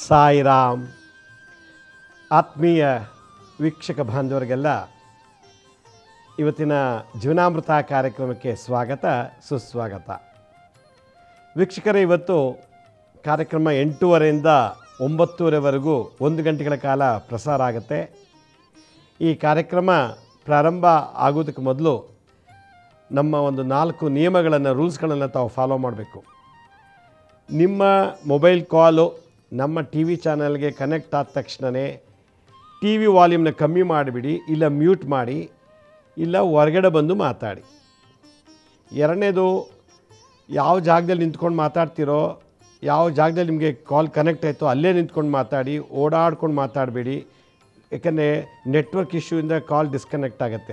ಸಾಯಿರಾಮ್ ಆತ್ಮೀಯ ವೀಕ್ಷಕ ಬಾಂಧವರಿಗೆಲ್ಲ ಇವತ್ತಿನ ಜೀವನಾಮೃತ ಕಾರ್ಯಕ್ರಮಕ್ಕೆ ಸ್ವಾಗತ ಸುಸ್ವಾಗತ ವೀಕ್ಷಕರೇ ಇವತ್ತು ಕಾರ್ಯಕ್ರಮ ಎಂಟೂವರೆಯಿಂದ ಒಂಬತ್ತೂವರೆವರೆಗೂ ಒಂದು ಗಂಟೆಗಳ ಕಾಲ ಪ್ರಸಾರ ಆಗುತ್ತೆ ಈ ಕಾರ್ಯಕ್ರಮ ಪ್ರಾರಂಭ ಆಗೋದಕ್ಕೆ ಮೊದಲು ನಮ್ಮ ಒಂದು ನಾಲ್ಕು ನಿಯಮಗಳನ್ನು ರೂಲ್ಸ್ಗಳನ್ನು ತಾವು ಫಾಲೋ ಮಾಡಬೇಕು ನಿಮ್ಮ ಮೊಬೈಲ್ ಕಾಲು ನಮ್ಮ ಟಿ ವಿ ಚಾನಲ್ಗೆ ಕನೆಕ್ಟ್ ಆದ ತಕ್ಷಣವೇ ಟಿ ವಿ ವಾಲ್ಯೂಮ್ನ ಕಮ್ಮಿ ಮಾಡಿಬಿಡಿ ಇಲ್ಲ ಮ್ಯೂಟ್ ಮಾಡಿ ಇಲ್ಲ ಹೊರಗಡೆ ಬಂದು ಮಾತಾಡಿ ಎರಡನೇದು ಯಾವ ಜಾಗದಲ್ಲಿ ನಿಂತ್ಕೊಂಡು ಮಾತಾಡ್ತಿರೋ ಯಾವ ಜಾಗದಲ್ಲಿ ನಿಮಗೆ ಕಾಲ್ ಕನೆಕ್ಟ್ ಆಯಿತೋ ಅಲ್ಲೇ ನಿಂತ್ಕೊಂಡು ಮಾತಾಡಿ ಓಡಾಡ್ಕೊಂಡು ಮಾತಾಡಬೇಡಿ ಯಾಕಂದರೆ ನೆಟ್ವರ್ಕ್ ಇಶ್ಯೂಯಿಂದ ಕಾಲ್ ಡಿಸ್ಕನೆಕ್ಟ್ ಆಗುತ್ತೆ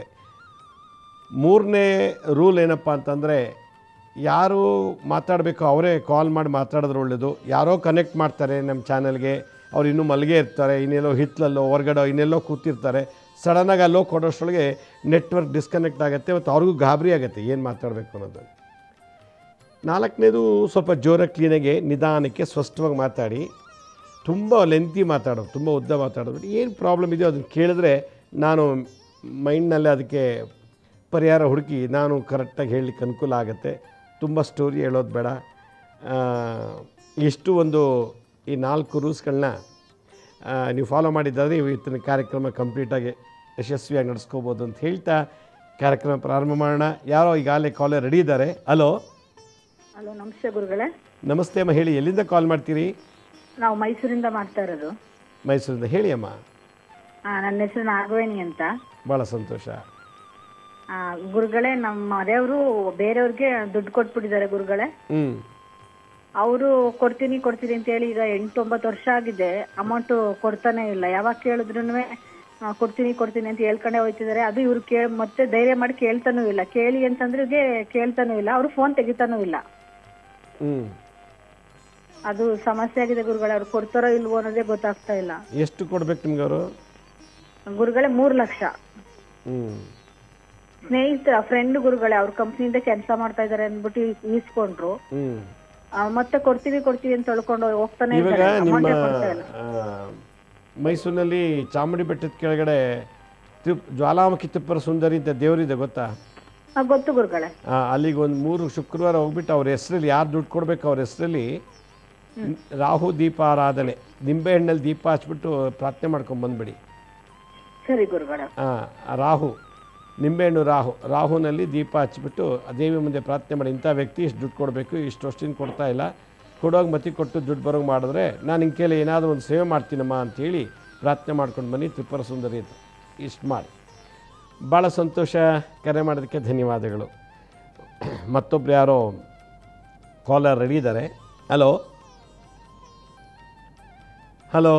ಮೂರನೇ ರೂಲ್ ಏನಪ್ಪ ಅಂತಂದರೆ ಯಾರು ಮಾತಾಡಬೇಕು ಅವರೇ ಕಾಲ್ ಮಾಡಿ ಮಾತಾಡಿದ್ರೆ ಒಳ್ಳೆಯದು ಯಾರೋ ಕನೆಕ್ಟ್ ಮಾಡ್ತಾರೆ ನಮ್ಮ ಚಾನಲ್ಗೆ ಅವ್ರು ಇನ್ನೂ ಮಲಗೇ ಇರ್ತಾರೆ ಇನ್ನೆಲ್ಲೋ ಹಿತ್ಲಲ್ಲೋ ಹೊರಗಡೆ ಇನ್ನೆಲ್ಲೋ ಕೂತಿರ್ತಾರೆ ಸಡನ್ನಾಗಿ ಅಲ್ಲೋ ಕೊಡೋಷ್ಟರೊಳಗೆ ನೆಟ್ವರ್ಕ್ ಡಿಸ್ಕನೆಕ್ಟ್ ಆಗುತ್ತೆ ಮತ್ತು ಅವ್ರಿಗೂ ಗಾಬರಿ ಆಗುತ್ತೆ ಏನು ಮಾತಾಡಬೇಕು ಅನ್ನೋದು ನಾಲ್ಕನೇದು ಸ್ವಲ್ಪ ಜೋರಾಗಿ ಕ್ಲೀನಾಗಿ ನಿಧಾನಕ್ಕೆ ಸ್ಪಷ್ಟವಾಗಿ ಮಾತಾಡಿ ತುಂಬ ಲೆಂತಿ ಮಾತಾಡೋದು ತುಂಬ ಉದ್ದ ಮಾತಾಡೋದು ಏನು ಪ್ರಾಬ್ಲಮ್ ಇದೆಯೋ ಅದನ್ನು ಕೇಳಿದ್ರೆ ನಾನು ಮೈಂಡ್ನಲ್ಲೇ ಅದಕ್ಕೆ ಪರಿಹಾರ ಹುಡುಕಿ ನಾನು ಕರೆಕ್ಟಾಗಿ ಹೇಳಲಿಕ್ಕೆ ಅನುಕೂಲ ಆಗುತ್ತೆ ತುಂಬ ಸ್ಟೋರಿ ಹೇಳೋದು ಬೇಡ ಆ, ಇಷ್ಟು ಒಂದು ಈ ನಾಲ್ಕು ರೂಲ್ಸ್ಗಳನ್ನ ನೀವು ಫಾಲೋ ಮಾಡಿದ್ದಾದರೆ ಇವತ್ತಿನ ಕಾರ್ಯಕ್ರಮ ಕಂಪ್ಲೀಟಾಗಿ ಯಶಸ್ವಿಯಾಗಿ ನಡೆಸ್ಕೋಬೋದು ಅಂತ ಹೇಳ್ತಾ ಕಾರ್ಯಕ್ರಮ ಪ್ರಾರಂಭ ಮಾಡೋಣ ಯಾರೋ ಈಗಾಗಲೇ ಕಾಲೇ ರೆಡಿ ಇದ್ದಾರೆ ಹಲೋ ಹಲೋ ನಮಸ್ತೆ ಗುರುಗಳೇ ನಮಸ್ತೆ ಅಮ್ಮ ಹೇಳಿ ಎಲ್ಲಿಂದ ಕಾಲ್ ಮಾಡ್ತೀರಿ ನಾವು ಮೈಸೂರಿಂದ ಮಾಡ್ತಾ ಇರೋದು ಮೈಸೂರಿಂದ ಹೇಳಿ ಅಮ್ಮ ಆ, ನನ್ನ ಹೆಸರು ನಾಗವೇಣಿ ಅಂತ ಭಾಳ ಸಂತೋಷ ಆ, ಗುರುಗಳೇ ನಮ್ಮ ಮನೆಯವರು ಬೇರೆಯವ್ರಿಗೆ ದುಡ್ಡು ಕೊಟ್ಬಿಟ್ಟಿದ್ದಾರೆ ಗುರುಗಳೇ ಹ್ಞೂ ಅವರು ಕೊಡ್ತೀನಿ ಕೊಡ್ತೀನಿ ಅಂತ ಹೇಳಿ ಈಗ ಎಂಟು ಒಂಬತ್ತು ವರ್ಷ ಆಗಿದೆ ಅಮೌಂಟ್ ಕೊಡ್ತಾನೆ ಇಲ್ಲ ಯಾವಾಗ ಕೇಳಿದ್ರು ಕೊಡ್ತೀನಿ ಕೊಡ್ತೀನಿ ಅಂತ ಹೇಳ್ಕೊಂಡೇ ಹೋಯ್ತಿದ್ದಾರೆ ಅದು ಇವ್ರು ಕೇ ಮತ್ತೆ ಧೈರ್ಯ ಮಾಡಿ ಕೇಳ್ತಾನೂ ಇಲ್ಲ ಕೇಳಿ ಅಂತಂದ್ರೆ ಇವ್ರಿಗೆ ಕೇಳ್ತಾನೂ ಇಲ್ಲ ಅವರು ಫೋನ್ ತೆಗಿತಾನೂ ಇಲ್ಲ ಹ್ಞೂ ಅದು ಸಮಸ್ಯೆ ಆಗಿದೆ ಗುರುಗಳೇ ಅವ್ರು ಕೊಡ್ತಾರೋ ಇಲ್ವೋ ಅನ್ನೋದೇ ಗೊತ್ತಾಗ್ತಾ ಇಲ್ಲ ಎಷ್ಟು ಕೊಡ್ಬೇಕು ನಿಮ್ಗೆ ಅವರು ಗುರುಗಳೇ ಮೂರು ಲಕ್ಷ ಹ್ಞೂ ಸ್ನೇಹಿತ ಫ್ರೆಂಡ್ ಗುರುಗಳೇ ಅವ್ರ ಕಂಪ್ನಿಯಿಂದ ಕೆಲಸ ಮಾಡ್ತಾ ಇದಾರೆ ಅಂದ್ಬಿಟ್ಟು ಈಸ್ಕೊಂಡ್ರು ಹ್ಞೂ ಆ, ಮತ್ತೆ ಕೊಡ್ತೀವಿ ಕೊಡ್ತೀವಿ ಅಂತ ತೊಳ್ಕೊಂಡು ಹೋಗ್ತಾನೆ ಇವಾಗ ಇದ್ದಾರೆ ನಿಮ್ಮ ಅಮೌಂಟೇ ಕೊಡ್ತಾ ಇಲ್ಲ ಆ, ಮೈಸೂರಿನಲ್ಲಿ ಚಾಮುಂಡಿ ಬೆಟ್ಟದ ಕೆಳಗಡೆ ತಿಪ್ ಜ್ವಾಲಾಮುಖಿ ತಿಪ್ಪರ ಸುಂದರಿ ಅಂತ ದೇವರಿದೆ ಗೊತ್ತಾ ಆ, ಗೊತ್ತು ಗುರುಗಳೇ ಆ, ಅಲ್ಲಿಗೆ ಒಂದು ಮೂರು ಶುಕ್ರವಾರ ಹೋಗ್ಬಿಟ್ಟು ಅವ್ರ ಹೆಸರಲ್ಲಿ ಯಾರು ದುಡ್ಡು ಕೊಡ್ಬೇಕು ಅವ್ರ ಹೆಸರಲ್ಲಿ ರಾಹು ದೀಪಾರಾಧನೆ ನಿಂಬೆಹಣ್ಣಲ್ಲಿ ದೀಪ ಹಚ್ಬಿಟ್ಟು ಪ್ರಾರ್ಥನೆ ಮಾಡ್ಕೊಂಡು ಬಂದ್ಬಿಡಿ ಸರಿ ಗುರುಗಳೇ ಆ, ರಾಹು ನಿಂಬೆಹಣ್ಣು ರಾಹು ರಾಹುನಲ್ಲಿ ದೀಪ ಹಚ್ಬಿಟ್ಟು ಆ ದೇವಿ ಮುಂದೆ ಪ್ರಾರ್ಥನೆ ಮಾಡಿ ಇಂಥ ವ್ಯಕ್ತಿ ಇಷ್ಟು ದುಡ್ಡು ಕೊಡಬೇಕು ಇಷ್ಟು ವರ್ಷದಿಂದ ಕೊಡ್ತಾ ಇಲ್ಲ ಕೊಡೋಗಿ ಮತಿ ಕೊಟ್ಟು ದುಡ್ಡು ಬರೋಂಗೆ ಮಾಡಿದ್ರೆ ನಾನು ಹಿಂಗೆ ಕೇಳಿ ಏನಾದರೂ ಒಂದು ಸೇವೆ ಮಾಡ್ತೀನಮ್ಮ ಅಂತೇಳಿ ಪ್ರಾರ್ಥನೆ ಮಾಡ್ಕೊಂಡು ಬನ್ನಿ ತ್ರಿಪುರ ಸುಂದರಿ ಅಂತ ಇಷ್ಟು ಮಾಡಿ ಭಾಳ ಸಂತೋಷ ಕರೆ ಮಾಡೋದಕ್ಕೆ ಧನ್ಯವಾದಗಳು ಮತ್ತೊಬ್ರು ಯಾರೋ ಕಾಲರ್ ರೆಡಿ ಇದ್ದಾರೆ ಹಲೋ ಹಲೋ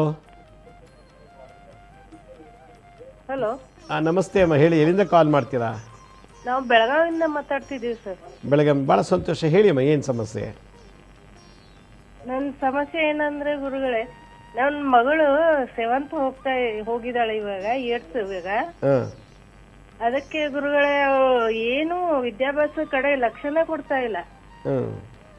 ಹಲೋ ನಮಸ್ತೆ ಅಮ್ಮ ಹೇಳಿ ಎಲ್ಲಿಂದ ಕಾಲ್ ಮಾಡ್ತೀರಾ ನಾವು ಬೆಳಗಾವಿಯಿಂದ ಮಾತಾಡ್ತಿದ್ದೀವಿ ಸರ್ ಬೆಳಗ್ಗೆ ಭಾಳ ಸಂತೋಷ ಹೇಳಿ ಅಮ್ಮ ಏನು ಸಮಸ್ಯೆ ನನ್ನ ಸಮಸ್ಯೆ ಏನಂದ್ರೆ ಗುರುಗಳೇ ನನ್ನ ಮಗಳು ಸೆವೆಂತ್ ಹೋಗ್ತಾ ಹೋಗಿದ್ದಾಳೆ ಇವಾಗ ಏಟ್ಸ್ ಇವಾಗ ಹಾಂ ಅದಕ್ಕೆ ಗುರುಗಳೇ ಅವ್ಳು ಏನು ವಿದ್ಯಾಭ್ಯಾಸ ಕಡೆ ಲಕ್ಷಣ ಕೊಡ್ತಾ ಇಲ್ಲ ಹ್ಞೂ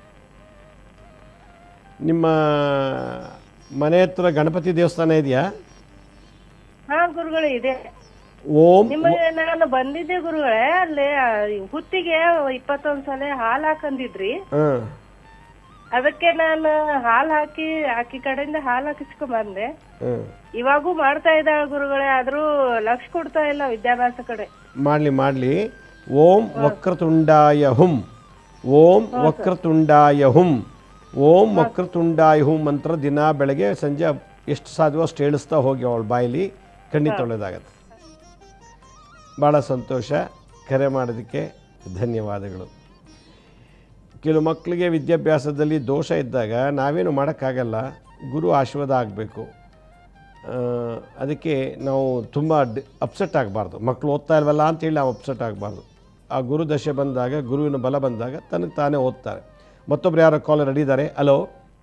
ನಿಮ್ಮ ಮನೆ ಹತ್ರ ಗಣಪತಿ ದೇವಸ್ಥಾನ ಇದೆಯಾ ಹಾ ಗುರುಗಳೇ ಇದೆ ಓಂ ನಿಮಗೆ ನಾನು ಬಂದಿದ್ದೆ ಗುರುಗಳೇ ಅಲ್ಲಿ ಆ, ಹುತ್ತಿಗೆ ಇಪ್ಪತ್ತೊಂದ್ ಸಲ ಹಾಲ್ ಹಾಕಂದಿದ್ರಿ ಹಾಂ ಅದಕ್ಕೆ ನಾನು ಹಾಲ್ ಹಾಕಿ ಆಕಿ ಕಡೆಯಿಂದ ಹಾಲ್ ಹಾಕಿಸ್ಕೊಂಡ್ ಬಂದೆ ಹ್ಞೂ ಇವಾಗೂ ಮಾಡ್ತಾ ಇದ್ದಾಳೆ ಗುರುಗಳೇ ಆದ್ರೂ ಲಕ್ಷ ಕೊಡ್ತಾ ಇಲ್ಲ ವಿದ್ಯಾಭ್ಯಾಸ ಕಡೆ ಮಾಡಲಿ ಮಾಡಲಿ ಓಂ ವಕ್ರತುಂಡಾಯ ಹುಂ ಓಂ ವಕ್ರತುಂಡಾಯ ಹುಂ ಓಂ ವಕ್ರತುಂಡಾಯ ಹುಂ ಮಂತ್ರ ದಿನ ಬೆಳಗ್ಗೆ ಸಂಜೆ ಎಷ್ಟು ಸಾಧ್ಯವೋ ಅಷ್ಟು ಹೇಳಿಸ್ತಾ ಹೋಗಿ ಅವಳ ಬಾಯಲ್ಲಿ ಖಂಡಿತ ಒಳ್ಳೆಯದಾಗತ್ತೆ ಭಾಳ ಸಂತೋಷ ಕರೆ ಮಾಡೋದಕ್ಕೆ ಧನ್ಯವಾದಗಳು ಕೆಲವು ಮಕ್ಕಳಿಗೆ ವಿದ್ಯಾಭ್ಯಾಸದಲ್ಲಿ ದೋಷ ಇದ್ದಾಗ ನಾವೇನು ಮಾಡೋಕ್ಕಾಗಲ್ಲ ಗುರು ಆಶೀರ್ವಾದ ಆಗಬೇಕು ಅದಕ್ಕೆ ನಾವು ತುಂಬ ಅಪ್ಸೆಟ್ ಆಗಬಾರ್ದು ಮಕ್ಕಳು ಓದ್ತಾ ಇಲ್ವಲ್ಲ ಅಂತೇಳಿ ನಾವು ಅಪ್ಸೆಟ್ ಆಗಬಾರ್ದು ಆ ಗುರು ದಶೆ ಬಂದಾಗ ಗುರುವಿನ ಬಲ ಬಂದಾಗ ತನಗೆ ತಾನೇ ಓದ್ತಾರೆ ಮತ್ತೊಬ್ರು ಯಾರೋ ಕಾಲ್ ರೆಡಿ ಇದ್ದಾರೆ ಹಲೋ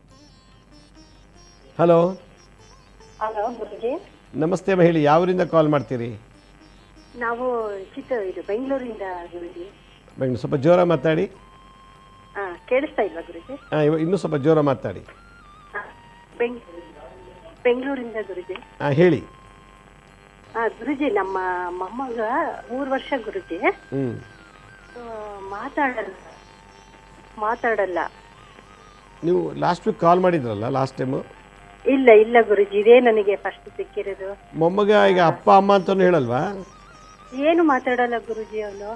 ಹಲೋ ಹಲೋ ಗುರುಜಿ ನಮಸ್ತೆ ಅಮ್ಮ ಹೇಳಿ ಯಾವರಿಂದ ಕಾಲ್ ಮಾಡ್ತೀರಿ ನಾವು ಚಿಕ್ಕ ಇದು ಬೆಂಗಳೂರಿಂದ ಗುರುಜಿ ಬೆಂಗಳೂರು ಸ್ವಲ್ಪ ಜೋರ ಮಾತಾಡಿ ಹಾ ಕೇಳಿಸ್ತಾ ಇಲ್ವಾ ಗುರುಜಿ ಹಾಂ ಇವ ಇನ್ನೂ ಸ್ವಲ್ಪ ಜೋರ ಮಾತಾಡಿ ಹಾ, ಬೆಂಗ್ ಬೆಂಗಳೂರಿಂದ ಗುರುಜಿ ಹಾಂ ಹೇಳಿ ಆ, ಗುರುಜಿ ನಮ್ಮ ಮೊಮ್ಮಗ ಮೂರು ವರ್ಷ ಗುರುಜಿ ಹ್ಞೂ ಆ, ಮಾತಾಡಲ್ಲ ಮಾತಾಡಲ್ಲ ನೀವು ಲಾಸ್ಟ್ ವೀಕ್ ಕಾಲ್ ಮಾಡಿದ್ರಲ್ಲ ಲಾಸ್ಟ್ ಟೈಮು ಇಲ್ಲ ಇಲ್ಲ ಗುರುಜಿ ಇದೇ ನನಗೆ ಫಸ್ಟ್ ಸಿಕ್ಕಿರೋದು ಮೊಮ್ಮಗ ಈಗ ಅಪ್ಪ ಅಮ್ಮ ಅಂತಲೂ ಹೇಳಲ್ವಾ ಏನು ಮಾತಾಡಲ್ಲ ಗುರುಜಿ ಅವನು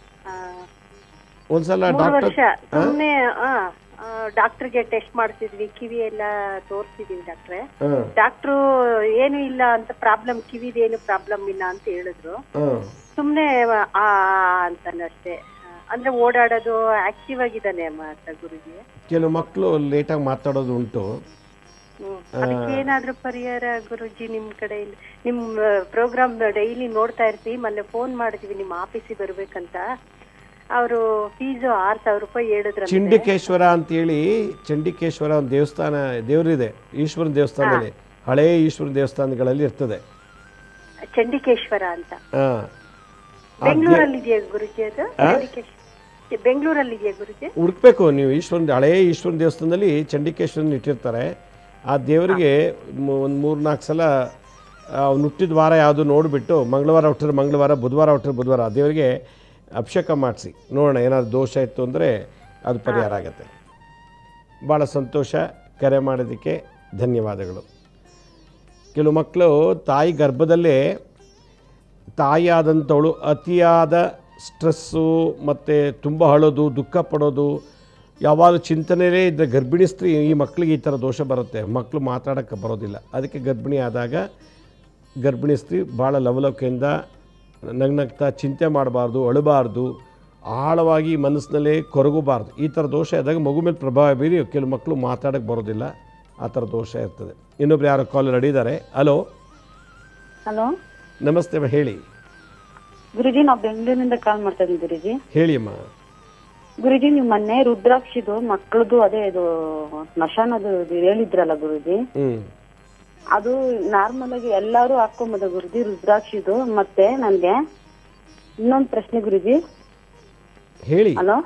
ಒಂದ್ಸಲ ಮೂರು ಡಾಕ್ಟರ್ ವರ್ಷ ಸುಮ್ಮನೆ ಡಾಕ್ಟರ್ಗೆ ಟೆಸ್ಟ್ ಮಾಡ್ತಿದ್ವಿ ಕಿವಿ ಎಲ್ಲ ತೋರಿಸಿದೀವಿ ಡಾಕ್ಟ್ರೆ ಹಾಂ ಡಾಕ್ಟ್ರು ಏನು ಇಲ್ಲ ಅಂತ ಪ್ರಾಬ್ಲಮ್ ಕಿವಿದೇನು ಪ್ರಾಬ್ಲಮ್ ಇಲ್ಲ ಅಂತ ಹೇಳಿದ್ರು ಹಾಂ ಸುಮ್ನೆ ಆ ಅಂತಾನೆ ಅಷ್ಟೇ ಅಂದ್ರೆ ಓಡಾಡೋದು ಆಕ್ಟಿವ್ ಆಗಿದ್ದಾನೆ ಮಾತ್ರ ಗುರುಜಿ ಕೆಲವು ಮಕ್ಕಳು ಲೇಟಾಗಿ ಮಾತಾಡೋದು ಉಂಟು ಹ್ಮ್. ಅದಕ್ಕೆ ಏನಾದ್ರೂ ಪರಿಹಾರ ಗುರುಜಿ ನಿಮ್ ಕಡೆಯಿಂದ ನಿಮ್ ಪ್ರೋಗ್ರಾಮ್ ಡೈಲಿ ನೋಡ್ತಾ ಇರ್ತೀವಿ ಮೊನ್ನೆ ಫೋನ್ ಮಾಡಿದ್ವಿ ನಿಮ್ ಆಫೀಸಿಗೆ ಬರ್ಬೇಕಂತ ಅವರು ಫೀಸು ಆರ್ ಸಾವಿರ ರೂಪಾಯಿ ಹೇಳಿದ್ರ ಚಂಡಿಕೇಶ್ವರ ಅಂತೇಳಿ ಚಂಡಿಕೇಶ್ವರ ಒಂದು ದೇವಸ್ಥಾನ ದೇವರಿದೆ ಈಶ್ವರನ ದೇವಸ್ಥಾನದಲ್ಲಿ ಹಳೇ ಈಶ್ವರನ ದೇವಸ್ಥಾನಗಳಲ್ಲಿ ಇರ್ತದೆ ಚಂಡಿಕೇಶ್ವರ ಅಂತ ಹಾಂ ಬೆಂಗಳೂರಲ್ಲಿ ಇದೆಯಾ ಗುರುಜಿ ಅದು ಚಂಡಿಕೇಶ್ ಬೆಂಗಳೂರಲ್ಲಿ ಇದೆಯಾ ಗುರುಜಿ ಹುಡುಕ್ಬೇಕು ನೀವು ಈಶ್ವರನ ಹಳೇ ಈಶ್ವರನ ದೇವಸ್ಥಾನದಲ್ಲಿ ಚಂಡಿಕೇಶ್ವರನ ಇಟ್ಟಿರ್ತಾರೆ ಆ ದೇವರಿಗೆ ಒಂದು ಮೂರು ನಾಲ್ಕು ಸಲ ಅವ್ನು ಹುಟ್ಟಿದ ವಾರ ಯಾವುದು ನೋಡಿಬಿಟ್ಟು ಮಂಗಳವಾರ ಹುಟ್ಟಿದ್ರೆ ಮಂಗಳವಾರ ಬುಧವಾರ ಹುಟ್ಟಿದ್ರೆ ಬುಧವಾರ ಆ ದೇವರಿಗೆ ಅಭಿಷೇಕ ಮಾಡಿಸಿ ನೋಡೋಣ ಏನಾದ್ರು ದೋಷ ಇತ್ತು ಅಂದರೆ ಅದು ಪರಿಹಾರ ಆಗುತ್ತೆ ಭಾಳ ಸಂತೋಷ ಕರೆ ಮಾಡೋದಕ್ಕೆ ಧನ್ಯವಾದಗಳು ಕೆಲವು ಮಕ್ಕಳು ತಾಯಿ ಗರ್ಭದಲ್ಲೇ ತಾಯಿಯಾದಂಥವಳು ಅತಿಯಾದ ಸ್ಟ್ರೆಸ್ಸು ಮತ್ತು ತುಂಬ ಅಳೋದು ದುಃಖ ಪಡೋದು ಯಾವಾಗ ಚಿಂತನೆಯೇ ಇದ್ದರೆ ಗರ್ಭಿಣಿ ಸ್ತ್ರೀ ಈ ಮಕ್ಕಳಿಗೆ ಈ ಥರ ದೋಷ ಬರುತ್ತೆ ಮಕ್ಕಳು ಮಾತಾಡೋಕ್ಕೆ ಬರೋದಿಲ್ಲ ಅದಕ್ಕೆ ಗರ್ಭಿಣಿ ಆದಾಗ ಗರ್ಭಿಣಿ ಸ್ತ್ರೀ ಭಾಳ ಲವಲವಿಕೆಯಿಂದ ನಗ್ನಗ್ತಾ ಚಿಂತೆ ಮಾಡಬಾರ್ದು ಅಳಬಾರ್ದು ಆಳವಾಗಿ ಮನಸ್ಸಿನಲ್ಲೇ ಕೊರಗಬಾರ್ದು ಈ ಥರ ದೋಷ ಇದ್ದಾಗ ಮಗು ಮೇಲೆ ಪ್ರಭಾವ ಬೀರಿ ಕೆಲವು ಮಕ್ಕಳು ಮಾತಾಡೋಕ್ಕೆ ಬರೋದಿಲ್ಲ ಆ ಥರ ದೋಷ ಇರ್ತದೆ ಇನ್ನೊಬ್ರು ಯಾರೋ ಕಾಲ್ ಇದ್ದಾರೆ ಹಲೋ ಹಲೋ ನಮಸ್ತೆ ಅಮ್ಮ, ಹೇಳಿ ಗುರುಜಿ ನಾವು ಬೆಂಗಳೂರಿನಿಂದ ಕಾಲ್ ಮಾಡ್ತಾ ಇದ್ದೀವಿ ಗುರುಜಿ ಹೇಳಿ ಅಮ್ಮ ಗುರುಜಿ ನೀವು ಮೊನ್ನೆ ರುದ್ರಾಕ್ಷಿದು ಮಕ್ಕಳದು ಅದೇ ಇದು ಸ್ಮಶಾನದು ಇದು ಹೇಳಿದ್ರಲ್ಲ ಗುರುಜಿ ಹ್ಞೂ ಅದು ನಾರ್ಮಲ್ ಆಗಿ ಎಲ್ಲಾರು ಹಾಕೊಂಬೋದ ಗುರುಜಿ ರುದ್ರಾಕ್ಷಿದು ಮತ್ತೆ ನನ್ಗೆ ಇನ್ನೊಂದು ಪ್ರಶ್ನೆ ಗುರುಜಿ ಹೇಳಿ ಹಲೋ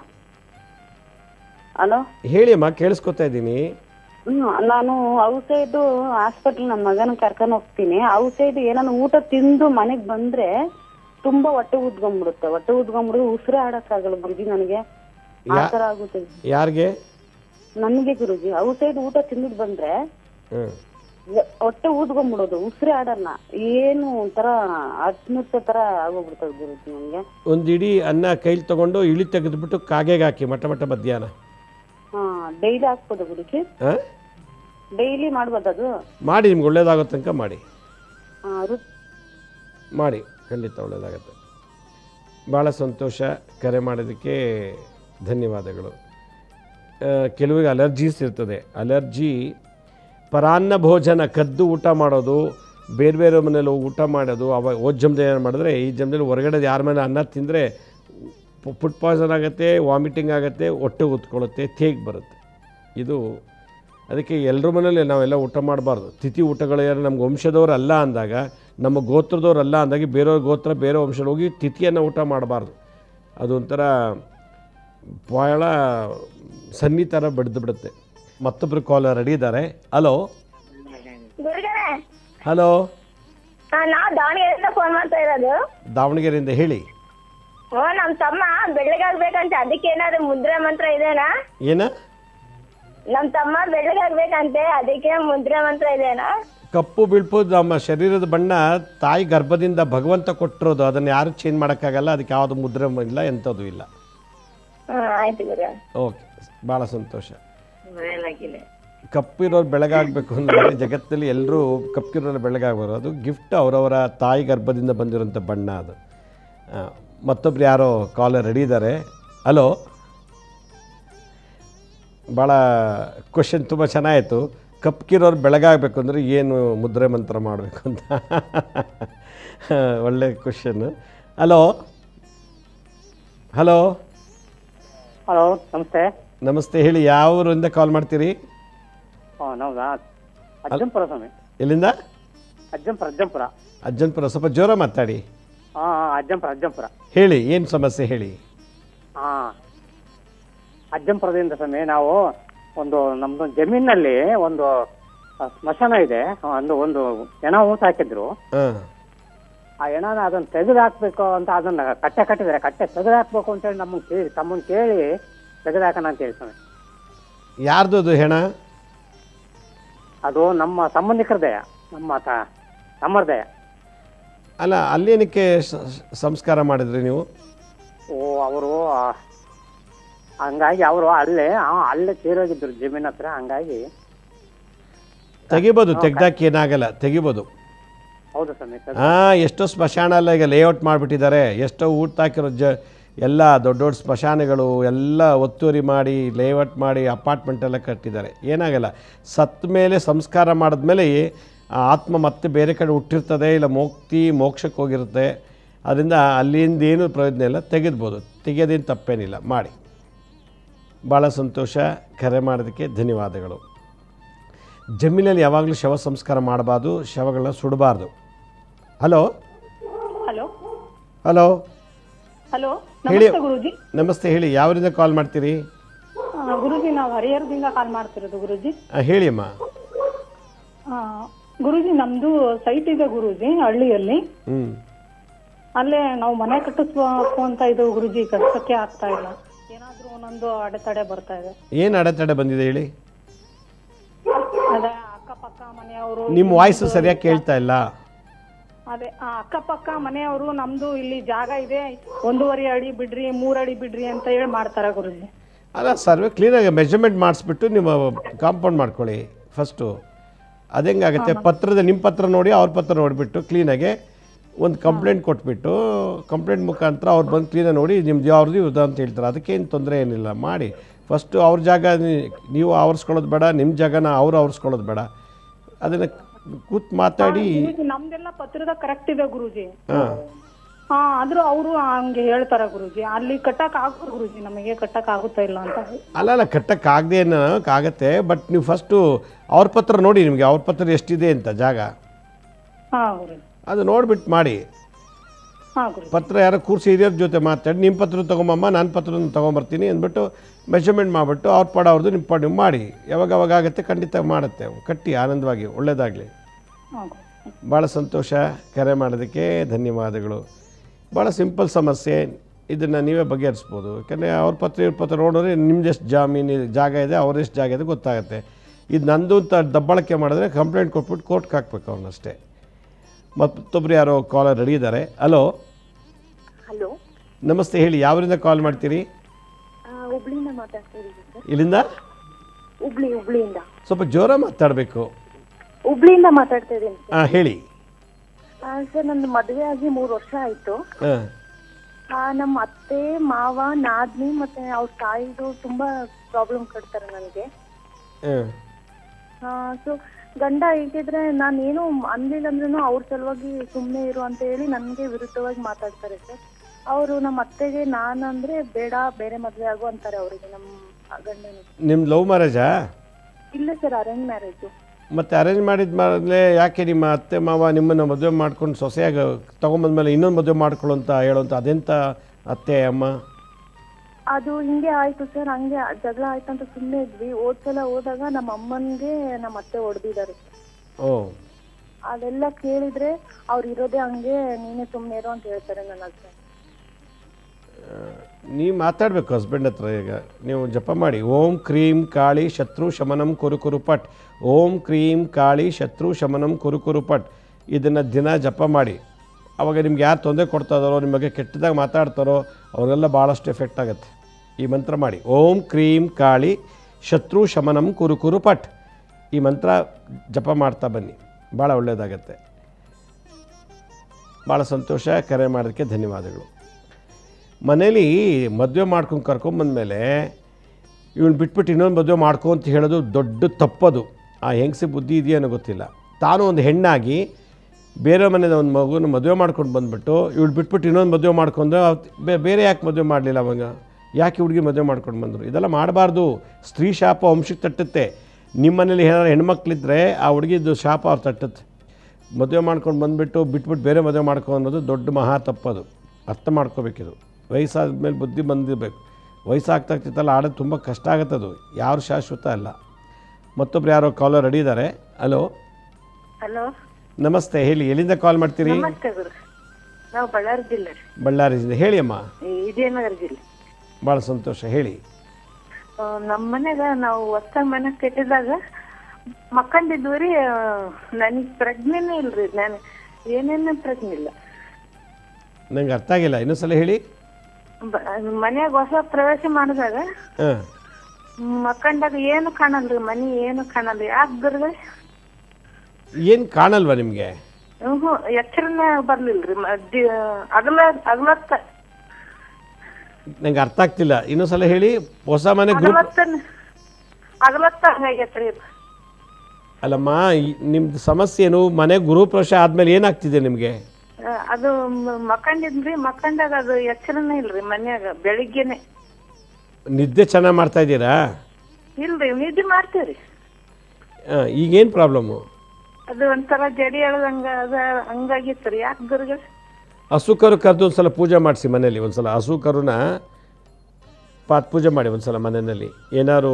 ಹಲೋ ಹೇಳಿ ಅಮ್ಮ ಕೇಳಿಸ್ಕೊತಾ ಇದ್ದೀನಿ ಹ್ಮ್ ನಾನು ಔಟ್ಸೈಡ್ ಹಾಸ್ಪಿಟಲ್ ನನ್ನ ಮಗನ ಕರ್ಕೊಂಡು ಹೋಗ್ತೀನಿ ಔಟ್ಸೈಡ್ ಏನಾನ ಊಟ ತಿಂದು ಮನೆಗ್ ಬಂದ್ರೆ ತುಂಬಾ ಹೊಟ್ಟೆ ಉದ್ಕೊಂಡ್ಬಿಡುತ್ತೆ ಹೊಟ್ಟೆ ಉದ್ಕೊಂಡ್ಬಿಡುದು ಉಸಿರೇ ಆಡಕ್ಕಾಗಲ್ಲ ಗುರುಜಿ ನನಗೆ ಆ ತರ ಆಗುತ್ತೆ ಯಾರಿಗೆ ನನಗೆ ಗುರುಜಿ ಔಟ್ಸೈಡ್ ಊಟ ತಿಂದಿದ್ ಬಂದ್ರೆ ಹ್ಞೂ ವ- ಹೊಟ್ಟೆ ಊದ್ಕೊಂಡ್ಬಿಡೋದು ಉಸಿರೇ ಆಡಲ್ಲ ಏನು ಒಂಥರ ಅಟ್ನುತ್ತ ತರ ಆಗೋಗ್ಬಿಡ್ತದೆ ಗುರುಜಿ ನನಗೆ ಒಂದು ಇಡೀ ಅನ್ನ ಕೈಲಿ ತೊಗೊಂಡು ಇಳಿ ತೆಗೆದ್ಬಿಟ್ಟು ಕಾಗೆಗೆ ಹಾಕಿ ಮಟ್ಟ ಮಟ್ಟ ಮಧ್ಯಾಹ್ನ ಹಾ ಡೈಲಿ ಹಾಕ್ಬೋದು ಗುರುಜಿ ಹಾಂ ಡೈಲಿ ಮಾಡ್ಬೋದು ಅದು ಮಾಡಿ ನಿಮ್ಗೆ ಒಳ್ಳೇದಾಗೋ ತನಕ ಮಾಡಿ ಆ, ರು- ಮಾಡಿ ಖಂಡಿತ ಒಳ್ಳೆಯದಾಗತ್ತೆ ಭಾಳ ಸಂತೋಷ ಕರೆ ಮಾಡೋದಕ್ಕೆ ಧನ್ಯವಾದಗಳು ಆ, ಕೆಲವರಿಗೆ ಅಲರ್ಜೀಸ್ ಇರ್ತದೆ ಅಲರ್ಜಿ ಪರಾನ್ನ ಭೋಜನ ಕದ್ದು ಊಟ ಮಾಡೋದು ಬೇರೆ ಬೇರೆ ಮನೇಲಿ ಹೋಗಿ ಊಟ ಮಾಡೋದು ಅವಾಗ ಓದ್ ಜಮ್ದಲ್ಲಿ ಏನು ಮಾಡಿದ್ರೆ ಈ ಜಮ್ದಲ್ಲಿ ಹೊರಗಡೆ ಯಾರ ಮೇಲೆ ಅನ್ನ ತಿಂದರೆ ಫುಡ್ ಪಾಯ್ಸನ್ ಆಗುತ್ತೆ ವಾಮಿಟಿಂಗ್ ಆಗುತ್ತೆ ಹೊಟ್ಟೆ ಉತ್ಕೊಳ್ಳುತ್ತೆ ತೇಗ್ ಬರುತ್ತೆ ಇದು ಅದಕ್ಕೆ ಎಲ್ಲರ ಮನೇಲಿ ನಾವೆಲ್ಲ ಊಟ ಮಾಡಬಾರ್ದು ತಿಥಿ ಊಟಗಳು ಯಾರು ನಮ್ಗೆ ವಂಶದವ್ರು ಅಲ್ಲ ಅಂದಾಗ ನಮ್ಮ ಗೋತ್ರದವ್ರು ಅಲ್ಲ ಅಂದಾಗ ಬೇರೆಯವ್ರ ಗೋತ್ರ ಬೇರೆ ವಂಶದ ಹೋಗಿ ತಿಥಿಯನ್ನು ಊಟ ಮಾಡಬಾರ್ದು ಅದೊಂಥರ ಭಾಳ ಸನ್ನಿ ಥರ ಬಡ್ದು ಬಿಡುತ್ತೆ ಮತ್ತೊಬ್ಬರು ಕಾಲ್ ರೆಡಿ ಇದ್ದಾರೆ ಹಲೋ ಗುರುಗಳೇ ಹಲೋ ನಾವು ದಾವಣಗೆರೆಯಿಂದ ಫೋನ್ ಮಾಡ್ತಾ ಇರೋದು ದಾವಣಗೆರೆಯಿಂದ ಹೇಳಿ ಓ ನಮ್ ತಮ್ಮ ಬೆಳ್ಳಗಾಗ್ಬೇಕಂತ ಅದಕ್ಕೆ ಏನಾದ್ರು ಮುದ್ರೆ ಮಂತ್ರ ಇದೆನಾ ಏನ ನಮ್ ತಮ್ಮ ಬೆಳ್ಳಗಾಗ್ಬೇಕಂತೆ ಅದಕ್ಕೆ ಮುದ್ರೆ ಮಂತ್ರ ಇದೆನಾ ಕಪ್ಪು ಬಿಳ್ಪು ನಮ್ಮ ಶರೀರದ ಬಣ್ಣ ತಾಯಿ ಗರ್ಭದಿಂದ ಭಗವಂತ ಕೊಟ್ಟಿರೋದು ಅದನ್ನು ಯಾರು ಚೇಂಜ್ ಮಾಡೋಕ್ಕಾಗಲ್ಲ ಅದಕ್ಕೆ ಯಾವುದು ಮುದ್ರೆ ಇಲ್ಲ ಎಂಥದ್ದು ಇಲ್ಲ ಹ್ಮ್ ಆಯ್ತು ಗುರು ಓಕೆ ಭಾಳ ಸಂತೋಷ ಏನಾಗಿಲ್ಲ ಕಪ್ಪಿರೋರು ಬೆಳಗಾಗಬೇಕು ಅಂದರೆ ಜಗತ್ತಲ್ಲಿ ಎಲ್ಲರೂ ಕಪ್ಪಿರೋರು ಬೆಳಗಾಗಬಾರ್ದು ಅದು ಗಿಫ್ಟ್ ಅವರವರ ತಾಯಿ ಗರ್ಭದಿಂದ ಬಂದಿರೋಂಥ ಬಣ್ಣ ಅದು ಆ, ಮತ್ತೊಬ್ರು ಯಾರೋ ಕಾಲರ್ ರೆಡಿ ಇದ್ದಾರೆ ಹಲೋ ಭಾಳ ಕ್ವಶನ್ ತುಂಬ ಚೆನ್ನಾಯಿತು ಕಪ್ಕಿರೋರು ಬೆಳಗಾಗಬೇಕು ಅಂದರೆ ಏನು ಮುದ್ರೆ ಮಂತ್ರ ಮಾಡಬೇಕು ಅಂತ ಒಳ್ಳೆ ಕ್ವಶನ್ ಹಲೋ ಹಲೋ ಹಲೋ ನಮಸ್ತೆ ನಮಸ್ತೆ ಹೇಳಿ ಯಾವ ಊರಿಂದ ಕಾಲ್ ಮಾಡ್ತೀರಿ ಹಾಂ ನೌದಾ ಅಜ್ಜಂಪುರ ಸ್ವಾಮಿ ಎಲ್ಲಿಂದ ಅಜ್ಜಂಪುರ ಅಜ್ಜಂಪುರ ಅಜ್ಜನ್ಪುರ ಸ್ವಲ್ಪ ಜೋರ ಮಾತಾಡಿ ಹಾಂ ಹಾಂ ಅಜ್ಜಂಪುರ ಅಜ್ಜಂಪುರ ಹೇಳಿ ಏನು ಸಮಸ್ಯೆ ಹೇಳಿ ಹಾಂ ಅಜ್ಜಂಪುರದಿಂದ ಸ್ವಾಮಿ ನಾವು ಒಂದು ನಮ್ಮದು ಜಮೀನಲ್ಲಿ ಒಂದು ಆ ಸ್ಮಶಾನ ಇದೆ ಒಂದು ಒಂದು ಹೆಣ ಊಟ ಹಾಕಿದ್ರು ಹಾಂ ಆ ಹೆಣನ ಅದನ್ನ ತೆಗೆದು ಹಾಕ್ಬೇಕು ಅಂತ ಅದನ್ನ ಕಟ್ಟೆ ಕಟ್ಟಿದ್ದಾರೆ ಕಟ್ಟೆ ತೆಗೆದು ಹಾಕ್ಬೇಕು ಅಂತೇಳಿ ನಮ್ಮನ್ನ ಕೇಳಿ ತಮ್ಮನ್ನ ಕೇಳಿ ತೆಗೆದು ಹಾಕೋಣ ಅಂತ ಹೇಳಿ ಸ್ವಾಮಿ ಯಾರ್ದು ಅದು ಹೆಣ ಅದು ನಮ್ಮ ಸಂಬಂಧಿಕರದಯ ನಮ್ಮ ತ ತಮ್ಮರದಯ ಅಲ್ಲ ಅಲ್ಲೇನಕ್ಕೆ ಸ- ಸಂಸ್ಕಾರ ಮಾಡಿದ್ರಿ ನೀವು ಓ ಅವರು ಹಂಗಾಗಿ ಅವರು ಅಲ್ಲೇ ಆ, ಅಲ್ಲೇ ತೀರೋಗಿದ್ರು ಜಮೀನ್ ಹತ್ರ ಹಂಗಾಗಿ ತೆಗಿಬೋದು ತೆಗ್ದಾಕಿ ಏನಾಗಲ್ಲ ತೆಗಿಬೋದು ಹೌದು ಸ್ವಾಮಿ ಸರ್ ಹಾಂ ಎಷ್ಟೋ ಸ್ಮಶಾನ ಎಲ್ಲ ಈಗ ಲೇಔಟ್ ಮಾಡಿಬಿಟ್ಟಿದ್ದಾರೆ ಎಷ್ಟೋ ಊಟ ಹಾಕಿರೋ ಜ ಎಲ್ಲ ದೊಡ್ಡ ದೊಡ್ಡ ಸ್ಮಶಾನಗಳು ಎಲ್ಲ ಒತ್ತುವರಿ ಮಾಡಿ ಲೇಔಟ್ ಮಾಡಿ ಅಪಾರ್ಟ್ಮೆಂಟ್ ಎಲ್ಲ ಕಟ್ಟಿದ್ದಾರೆ ಏನಾಗಲ್ಲ ಸತ್ತ ಮೇಲೆ ಸಂಸ್ಕಾರ ಮಾಡಿದ್ಮೇಲೆ ಆ ಆತ್ಮ ಮತ್ತೆ ಬೇರೆ ಕಡೆ ಹುಟ್ಟಿರ್ತದೆ ಇಲ್ಲ ಮುಕ್ತಿ ಮೋಕ್ಷಕ್ಕೆ ಹೋಗಿರುತ್ತೆ ಅದರಿಂದ ಅಲ್ಲಿಂದ ಏನು ಪ್ರಯೋಜನ ಇಲ್ಲ ತೆಗೆದ್ಬೋದು ತೆಗೆಯೋದೇನು ತಪ್ಪೇನಿಲ್ಲ ಮಾಡಿ ಭಾಳ ಸಂತೋಷ ಕರೆ ಮಾಡೋದಕ್ಕೆ ಧನ್ಯವಾದಗಳು ಜಮೀನಲ್ಲಿ ಯಾವಾಗಲೂ ಶವ ಸಂಸ್ಕಾರ ಮಾಡಬಾರ್ದು ಶವಗಳನ್ನ ಸುಡಬಾರ್ದು ಹಲೋ ಹಲೋ ಹಲೋ ಹಲೋ ಹೇಳಿ ನಮಸ್ತೆ ಗುರುಜಿ ನಮಸ್ತೆ ಹೇಳಿ ಯಾವರಿಂದ ಕಾಲ್ ಮಾಡ್ತೀರಿ ಆ, ಗುರುಜಿ ನಾವು ಹರಿಹರದಿಂದ ಕಾಲ್ ಮಾಡ್ತಿರೋದು ಗುರುಜಿ ಆ, ಹೇಳಿ ಅಮ್ಮ ಆ, ಗುರುಜಿ ನಮ್ದು ಸೈಟ್ ಇದೆ ಗುರುಜಿ ಹಳ್ಳಿಯಲ್ಲಿ ಹ್ಞೂ ಅಲ್ಲೇ ನಾವು ಮನೆ ಕಟ್ಟಿಸ್ಬೇಕು ಅಂತ ಇದು ಗುರುಜಿ ಕಟ್ಸಕ್ಕೆ ಆಗ್ತಾ ಇಲ್ಲ ಏನಾದ್ರೂ ಒಂದೊಂದು ಅಡೆತಡೆ ಬರ್ತಾ ಇದೆ ಏನು ಅಡೆತಡೆ ಬಂದಿದೆ ಹೇಳಿ ಅದೇ ಅಕ್ಕಪಕ್ಕ ಮನೆಯವರು ನಿಮ್ಮ ವಾಯ್ಸು ಸರಿಯಾಗಿ ಕೇಳ್ತಾ ಇಲ್ಲ ಅದೇ ಆ ಅಕ್ಕಪಕ್ಕ ಮನೆಯವರು ನಮ್ದು ಇಲ್ಲಿ ಜಾಗ ಇದೆ ಒಂದೂವರೆ ಅಡಿ ಬಿಡ್ರಿ ಮೂರ್ ಅಡಿ ಬಿಡ್ರಿ ಅಂತ ಹೇಳಿ ಮಾಡ್ತಾರೆ ಗುರುಜಿ ಅಲ್ಲ ಸರ್ವೆ ಕ್ಲೀನಾಗಿ ಮೆಜರ್ಮೆಂಟ್ ಮಾಡಿಸ್ಬಿಟ್ಟು ನಿಮ್ಮ ಕಾಂಪೌಂಡ್ ಮಾಡ್ಕೊಳ್ಳಿ ಫಸ್ಟು ಅದೆಂಗಾಗುತ್ತೆ ಪತ್ರದ ನಿಮ್ಮ ಪತ್ರ ನೋಡಿ ಅವ್ರ ಪತ್ರ ನೋಡಿಬಿಟ್ಟು ಕ್ಲೀನಾಗೆ ಒಂದು ಕಂಪ್ಲೇಂಟ್ ಕೊಟ್ಬಿಟ್ಟು ಕಂಪ್ಲೇಂಟ್ ಮುಖಾಂತರ ಅವ್ರು ಬಂದು ಕ್ಲೀನಾಗಿ ನೋಡಿ ನಿಮ್ದು ಯಾವ್ದು ಇವ್ದು ಅಂತ ಹೇಳ್ತಾರೆ ಅದಕ್ಕೇನು ತೊಂದರೆ ಏನಿಲ್ಲ ಮಾಡಿ ಫಸ್ಟು ಅವ್ರ ಜಾಗ ನೀ- ನೀವು ಆವರಿಸ್ಕೊಳ್ಳೋದು ಬೇಡ ನಿಮ್ಮ ಜಾಗನ ಅವ್ರು ಆವರಿಸ್ಕೊಳ್ಳೋದು ಬೇಡ ಅದನ್ನು ಕೂತ್ ಮಾತಾಡಿ ಗುರುಜಿ ನಮ್ದೆಲ್ಲ ಪತ್ರದ ಕರೆಕ್ಟ್ ಇದೆ ಗುರುಜಿ ಹಾಂ ಹಾ ಆದ್ರೂ ಅವರು ಹಂಗೆ ಹೇಳ್ತಾರ ಗುರುಜಿ ಅಲ್ಲಿ ಕಟ್ಟಕ್ ಆಗ ಗುರುಜಿ ನಮಗೆ ಕಟ್ಟಕ್ ಆಗುತ್ತಾ ಇಲ್ಲ ಅಂತ ಅಲ್ಲ ಅಲ್ಲ ಕಟ್ಟಕ್ಕಾಗದೆ ಆಗತ್ತೆ ಬಟ್ ನೀವು ಫಸ್ಟು ಅವ್ರ ಪತ್ರ ನೋಡಿ ನಿಮಗೆ ಅವ್ರ ಪತ್ರ ಎಷ್ಟಿದೆ ಅಂತ ಜಾಗ ಹಾ ಗುರುಜಿ ಅದು ನೋಡ್ಬಿಟ್ಟು ಮಾಡಿ ಹಾ ಗುರುಜಿ ಪತ್ರ ಯಾರೋ ಕೂರಿಸಿ ಹಿರಿಯರ ಜೊತೆ ಮಾತಾಡಿ ನಿಮ್ಮ ಪತ್ರ ತೊಗೊಂಬಮ್ಮ ನಾನು ಪತ್ರ ತೊಗೊಂಬರ್ತೀನಿ ಅಂದ್ಬಿಟ್ಟು ಮೆಷರ್ಮೆಂಟ್ ಮಾಡಿಬಿಟ್ಟು ಅವ್ರ ಪಡ ಅವ್ರದ್ದು ನಿಮ್ಮ ಪಡ ನೀವು ಮಾಡಿ ಯಾವಾಗ ಅವಾಗ ಆಗುತ್ತೆ ಖಂಡಿತ ಮಾಡುತ್ತೆ ಕಟ್ಟಿ ಆನಂದವಾಗಿ ಒಳ್ಳೆಯದಾಗಲಿ ಹಾ ಗುರುಜಿ ಭಾಳ ಸಂತೋಷ ಕರೆ ಮಾಡೋದಕ್ಕೆ ಧನ್ಯವಾದಗಳು ಭಾಳ ಸಿಂಪಲ್ ಸಮಸ್ಯೆ ಇದನ್ನು ನೀವೇ ಬಗೆಹರಿಸ್ಬೋದು ಯಾಕಂದರೆ ಅವ್ರ ಪತ್ರ ಇವ್ರ ಪತ್ರ ನೋಡಿದ್ರೆ ನಿಮ್ದೆಷ್ಟು ಜಾಮೀನು ಜಾಗ ಇದೆ ಅವ್ರೆಷ್ಟು ಜಾಗ ಇದೆ ಗೊತ್ತಾಗುತ್ತೆ ಇದು ನಂದು ಅಂತ ದಬ್ಬಳಕೆ ಮಾಡಿದ್ರೆ ಕಂಪ್ಲೇಂಟ್ ಕೊಟ್ಬಿಟ್ಟು ಕೋರ್ಟ್ಗೆ ಹಾಕ್ಬೇಕು ಅವನಷ್ಟೇ ಮತ್ತೊಬ್ರು ಯಾರೋ ಕಾಲರ್ ರೆಡಿ ಇದ್ದಾರೆ ಹಲೋ ಹಲೋ ನಮಸ್ತೆ ಹೇಳಿ ಯಾವರಿಂದ ಕಾಲ್ ಮಾಡ್ತೀರಿ ಹುಬ್ಳಿಯಿಂದ ಮಾತಾಡ್ತಾ ಇದ್ದೀವಿ ಸರ್ ಇಲ್ಲಿಂದ ಹುಬ್ಳಿ ಹುಬ್ಳಿಯಿಂದ ಸ್ವಲ್ಪ ಜೋರ ಮಾತಾಡಬೇಕು ಹುಬ್ಳಿಯಿಂದ ಮಾತಾಡ್ತಾ ಇದ್ದೀನಿ ಹಾಂ ಹೇಳಿ ಸರ್ ನನ್ನ ಮದುವೆ ಆಗಿ ಮೂರು ವರ್ಷ ಆಯ್ತು ಹಾಂ ಆ, ನಮ್ಮ ಅತ್ತೆ ಮಾವ ನಾದ್ನಿ ಮತ್ತೆ ಅವ್ರ ತಾಯಿದು ತುಂಬಾ ಪ್ರಾಬ್ಲಮ್ ಕೊಡ್ತಾರೆ ನನಗೆ ಹಾಂ ಸೊ ಗಂಡ ಹೇಗಿದ್ರೆ ನಾನೇನು ಅನ್ಲಿಲ್ಲ ಅಂದ್ರೂ ಅವ್ರ ಸಲುವಾಗಿ ಸುಮ್ಮನೆ ಇರು ಅಂತ ಹೇಳಿ ನನಗೆ ವಿರುದ್ಧವಾಗಿ ಮಾತಾಡ್ತಾರೆ ಸರ್ ಅವರು ನಮ್ಮ ಅತ್ತೆಗೆ ನಾನಂದ್ರೆ ಬೇಡ ಬೇರೆ ಮದುವೆ ಆಗು ಅಂತಾರೆ ಅವರಿಗೆ ನಮ್ಮ ಗಂಡನಿಗೆ ನಿಮ್ಮ ಲವ್ ಮ್ಯಾರೇಜಾ ಇಲ್ಲ ಸರ್ ಅರೇಂಜ್ ಮ್ಯಾರೇಜು ಮತ್ತು ಅರೇಂಜ್ ಮಾಡಿದ ಮೇಲೆ ಯಾಕೆ ನಿಮ್ಮ ಅತ್ತೆ ಮಾವ ನಿಮ್ಮನ್ನು ಮದುವೆ ಮಾಡ್ಕೊಂಡು ಸೊಸೆಯಾಗಿ ತೊಗೊಂಬಂದ್ಮೇಲೆ ಇನ್ನೊಂದು ಮದುವೆ ಮಾಡ್ಕೊಳ್ಳು ಅಂತ ಹೇಳೋಂಥ ಅದೆಂಥ ಅತ್ತೆ ಅಮ್ಮ ಅದು ಹಿಂಗೆ ಆಯ್ತು ಸರ್ ಹಂಗೆ ಜಗಳ ಆಯ್ತು ಅಂತ ಸುಮ್ಮನೆ ಇದ್ವಿ ಹೋದ್ ಸಲ ಹೋದಾಗ ನಮ್ಮ ಅಮ್ಮನ್ಗೆ ನಮ್ಮ ಅತ್ತೆ ಹೊಡೆದಿದ್ದಾರೆ ಓ ಅದೆಲ್ಲ ಕೇಳಿದ್ರೆ ಅವ್ರು ಇರೋದೇ ಹಂಗೆ ನೀನೇ ಸುಮ್ಮನೆ ಇರೋ ಅಂತ ಹೇಳ್ತಾರೆ ನನ್ನ ಹಸ್ಬೆಂಡ್ ನೀವು ಮಾತಾಡಬೇಕು ಹಸ್ಬೆಂಡ್ ಹತ್ರ ಈಗ ನೀವು ಜಪ ಮಾಡಿ ಓಂ ಕ್ರೀಂ ಕಾಳಿ ಶತ್ರು ಶಮನಂ ಕುರು ಕುರು ಪಟ್ ಓಂ ಕ್ರೀಂ ಕಾಳಿ ಶತ್ರು ಶಮನಂ ಕುರು ಕುರು ಪಟ್ ಇದನ್ನು ದಿನ ಜಪ ಮಾಡಿ ಅವಾಗ ನಿಮ್ಗೆ ಯಾರು ತೊಂದರೆ ಕೊಡ್ತಾ ಇದ್ದಾರೋ ನಿಮ್ಮ ಬಗ್ಗೆ ಕೆಟ್ಟದಾಗ ಮಾತಾಡ್ತಾರೋ ಅವರೆಲ್ಲ ಭಾಳಷ್ಟು ಎಫೆಕ್ಟ್ ಆಗುತ್ತೆ ಈ ಮಂತ್ರ ಮಾಡಿ ಓಂ ಕ್ರೀಂ ಕಾಳಿ ಶತ್ರು ಶಮನಂ ಕುರು ಕುರು ಪಟ್ ಈ ಮಂತ್ರ ಜಪ ಮಾಡ್ತಾ ಬನ್ನಿ ಭಾಳ ಒಳ್ಳೆಯದಾಗತ್ತೆ ಭಾಳ ಸಂತೋಷ ಕರೆ ಮಾಡೋದಕ್ಕೆ ಧನ್ಯವಾದಗಳು ಮನೇಲಿ ಮದುವೆ ಮಾಡ್ಕೊಂಡು ಕರ್ಕೊಂಬಂದಮೇಲೆ ಇವನು ಬಿಟ್ಬಿಟ್ಟು ಇನ್ನೊಂದು ಮದುವೆ ಮಾಡ್ಕೊ ಅಂತ ಹೇಳೋದು ದೊಡ್ಡ ತಪ್ಪದು ಆ ಹೆಂಗಸಿ ಬುದ್ಧಿ ಇದೆಯೇನೋ ಗೊತ್ತಿಲ್ಲ ತಾನು ಒಂದು ಹೆಣ್ಣಾಗಿ ಬೇರೆ ಮನೆಯ ಒಂದು ಮಗುನ ಮದುವೆ ಮಾಡ್ಕೊಂಡು ಬಂದುಬಿಟ್ಟು ಇವಳು ಬಿಟ್ಬಿಟ್ಟು ಇನ್ನೊಂದು ಮದುವೆ ಮಾಡ್ಕೊಂಡ್ರೆ ಅವತ್ತು ಬೇ- ಬೇರೆ ಯಾಕೆ ಮದುವೆ ಮಾಡಲಿಲ್ಲ ಅವಾಗ ಯಾಕೆ ಹುಡುಗಿ ಮದುವೆ ಮಾಡ್ಕೊಂಡು ಬಂದರು ಇದೆಲ್ಲ ಮಾಡಬಾರ್ದು ಸ್ತ್ರೀ ಶಾಪ ವಂಶಕ್ಕೆ ತಟ್ಟುತ್ತೆ ನಿಮ್ಮ ಮನೇಲಿ ಏನಾದ್ರು ಹೆಣ್ಮಕ್ಳಿದ್ರೆ ಆ ಹುಡುಗಿದ್ದು ಶಾಪ ಅವ್ರು ತಟ್ಟುತ್ತೆ ಮದುವೆ ಮಾಡ್ಕೊಂಡು ಬಂದುಬಿಟ್ಟು ಬಿಟ್ಬಿಟ್ಟು ಬೇರೆ ಮದುವೆ ಮಾಡ್ಕೊ ಅನ್ನೋದು ದೊಡ್ಡ ಮಹಾ ತಪ್ಪದು ಅರ್ಥ ಮಾಡ್ಕೋಬೇಕಿದು ವಯಸ್ಸಾದ ಮೇಲೆ ಬುದ್ಧಿ ಬಂದಿರಬೇಕು ವಯಸ್ಸಾಗ್ತಾ ಆಗ್ತಿತ್ತಲ್ಲ ಆಡೋದು ತುಂಬ ಕಷ್ಟ ಆಗುತ್ತದು ಯಾರು ಶಾಶ್ವತ ಅಲ್ಲ ಮತ್ತೊಬ್ರು ಯಾರೋ ಕಾಲರ್ ರೆಡಿ ಇದ್ದಾರೆ ಹಲೋ ಹಲೋ ನಮಸ್ತೆ ಹೇಳಿ ಎಲ್ಲಿಂದ ಕಾಲ್ ಮಾಡ್ತೀರಿ ನಮಸ್ತೆ ಗುರು ನಾವು ಬಳ್ಳಾರಿ ಜಿಲ್ಲೆ ರೀ ಬಳ್ಳಾರಿಯಿಂದ ಹೇಳಿ ಅಮ್ಮ ಈ ವಿಜಯನಗರ ಜಿಲ್ಲೆ ಭಾಳ ಸಂತೋಷ ಹೇಳಿ ಆ, ನಮ್ಮ ಮನೆಗ ನಾವು ಹೊಸ್ದಾಗ್ ಮನೆ ಕಟ್ಟಿದಾಗ ಮಕ್ಕಂದಿದ್ವು ರೀ ನನಗೆ ಪ್ರಜ್ಞೆನೇ ಇಲ್ರಿ ನಾನು ಏನೇನು ಪ್ರಜ್ಞೆ ಇಲ್ಲ ನಂಗೆ ಅರ್ಥ ಆಗಿಲ್ಲ ಇನ್ನೊಂದ್ಸಲ ಹೇಳಿ ಬ- ಮನ್ಯಾಗ ಹೊಸ ಪ್ರವೇಶ ಮಾಡಿದಾಗ ಹಾಂ ಮಕ್ಕಂಡಾಗ ಏನು ಕಾಣಲ್ರಿ ಮನಿ ಏನು ಕಾಣಲ್ರಿ ಯಾಕೆ ಗುರುಗಳೇ ಏನು ಕಾಣಲ್ವಾ ನಿಮಗೆ ಹ್ಞೂ ಎಚ್ಚರನೇ ಬರ್ಲಿಲ್ರಿ ಮ- ದಿ- ಅಗಲ ಅಗಲತ್ತ ನಂಗೆ ಅರ್ಥ ಆಗ್ತಿಲ್ಲ ಇನ್ನೊಂದ್ಸಲ ಹೇಳಿ ಹೊಸ ಮನೆ ಗ್ರೂಪ್ ಅಗಲತ್ತನ ಅಗಲತ್ತ ಹಂಗಾಗೈತ್ರಿ ಅಲ್ಲಮ್ಮ ಈ- ನಿಮ್ದು ಸಮಸ್ಯೆ ಏನು ಮನೆ ಗೃಹಪ್ರವೇಶ ಆದಮೇಲೆ ಏನಾಗ್ತಿದೆ ನಿಮಗೆ ಆ, ಅದು ಮ- ಮಕ್ಕಂಡಿದ್ರಿ ಮಕ್ಕಂಡಾಗ ಅದು ಎಚ್ಚರನೇ ಇಲ್ರಿ ಮನ್ಯಾಗ ಬೆಳಿಗ್ಗೆನೆ ನಿದ್ದೆ ಚೆನ್ನಾಗಿ ಮಾಡ್ತಾ ಇದ್ದೀರಾ ಇಲ್ರಿ ನಿದ್ದೆ ಮಾಡ್ತೀವ್ರಿ ಹಾಂ ಈಗೇನು ಪ್ರಾಬ್ಲಮ್ಮು ಅದು ಒಂಥರ ಜಡಿ ಎಳ್ದಂಗ ಅದ ಹಂಗಾಗಿತ್ತು ರೀ ಯಾಕೆ ಗುರುಗಳು ಹಸು ಕರು ಕರೆದು ಒಂದು ಸಲ ಪೂಜೆ ಮಾಡಿಸಿ ಮನೇಲಿ ಒಂದು ಸಲ ಹಸು ಕರುನ ಪಾತ್ ಪೂಜೆ ಮಾಡಿ ಒಂದು ಸಲ ಮನೆಯಲ್ಲಿ ಏನಾದ್ರು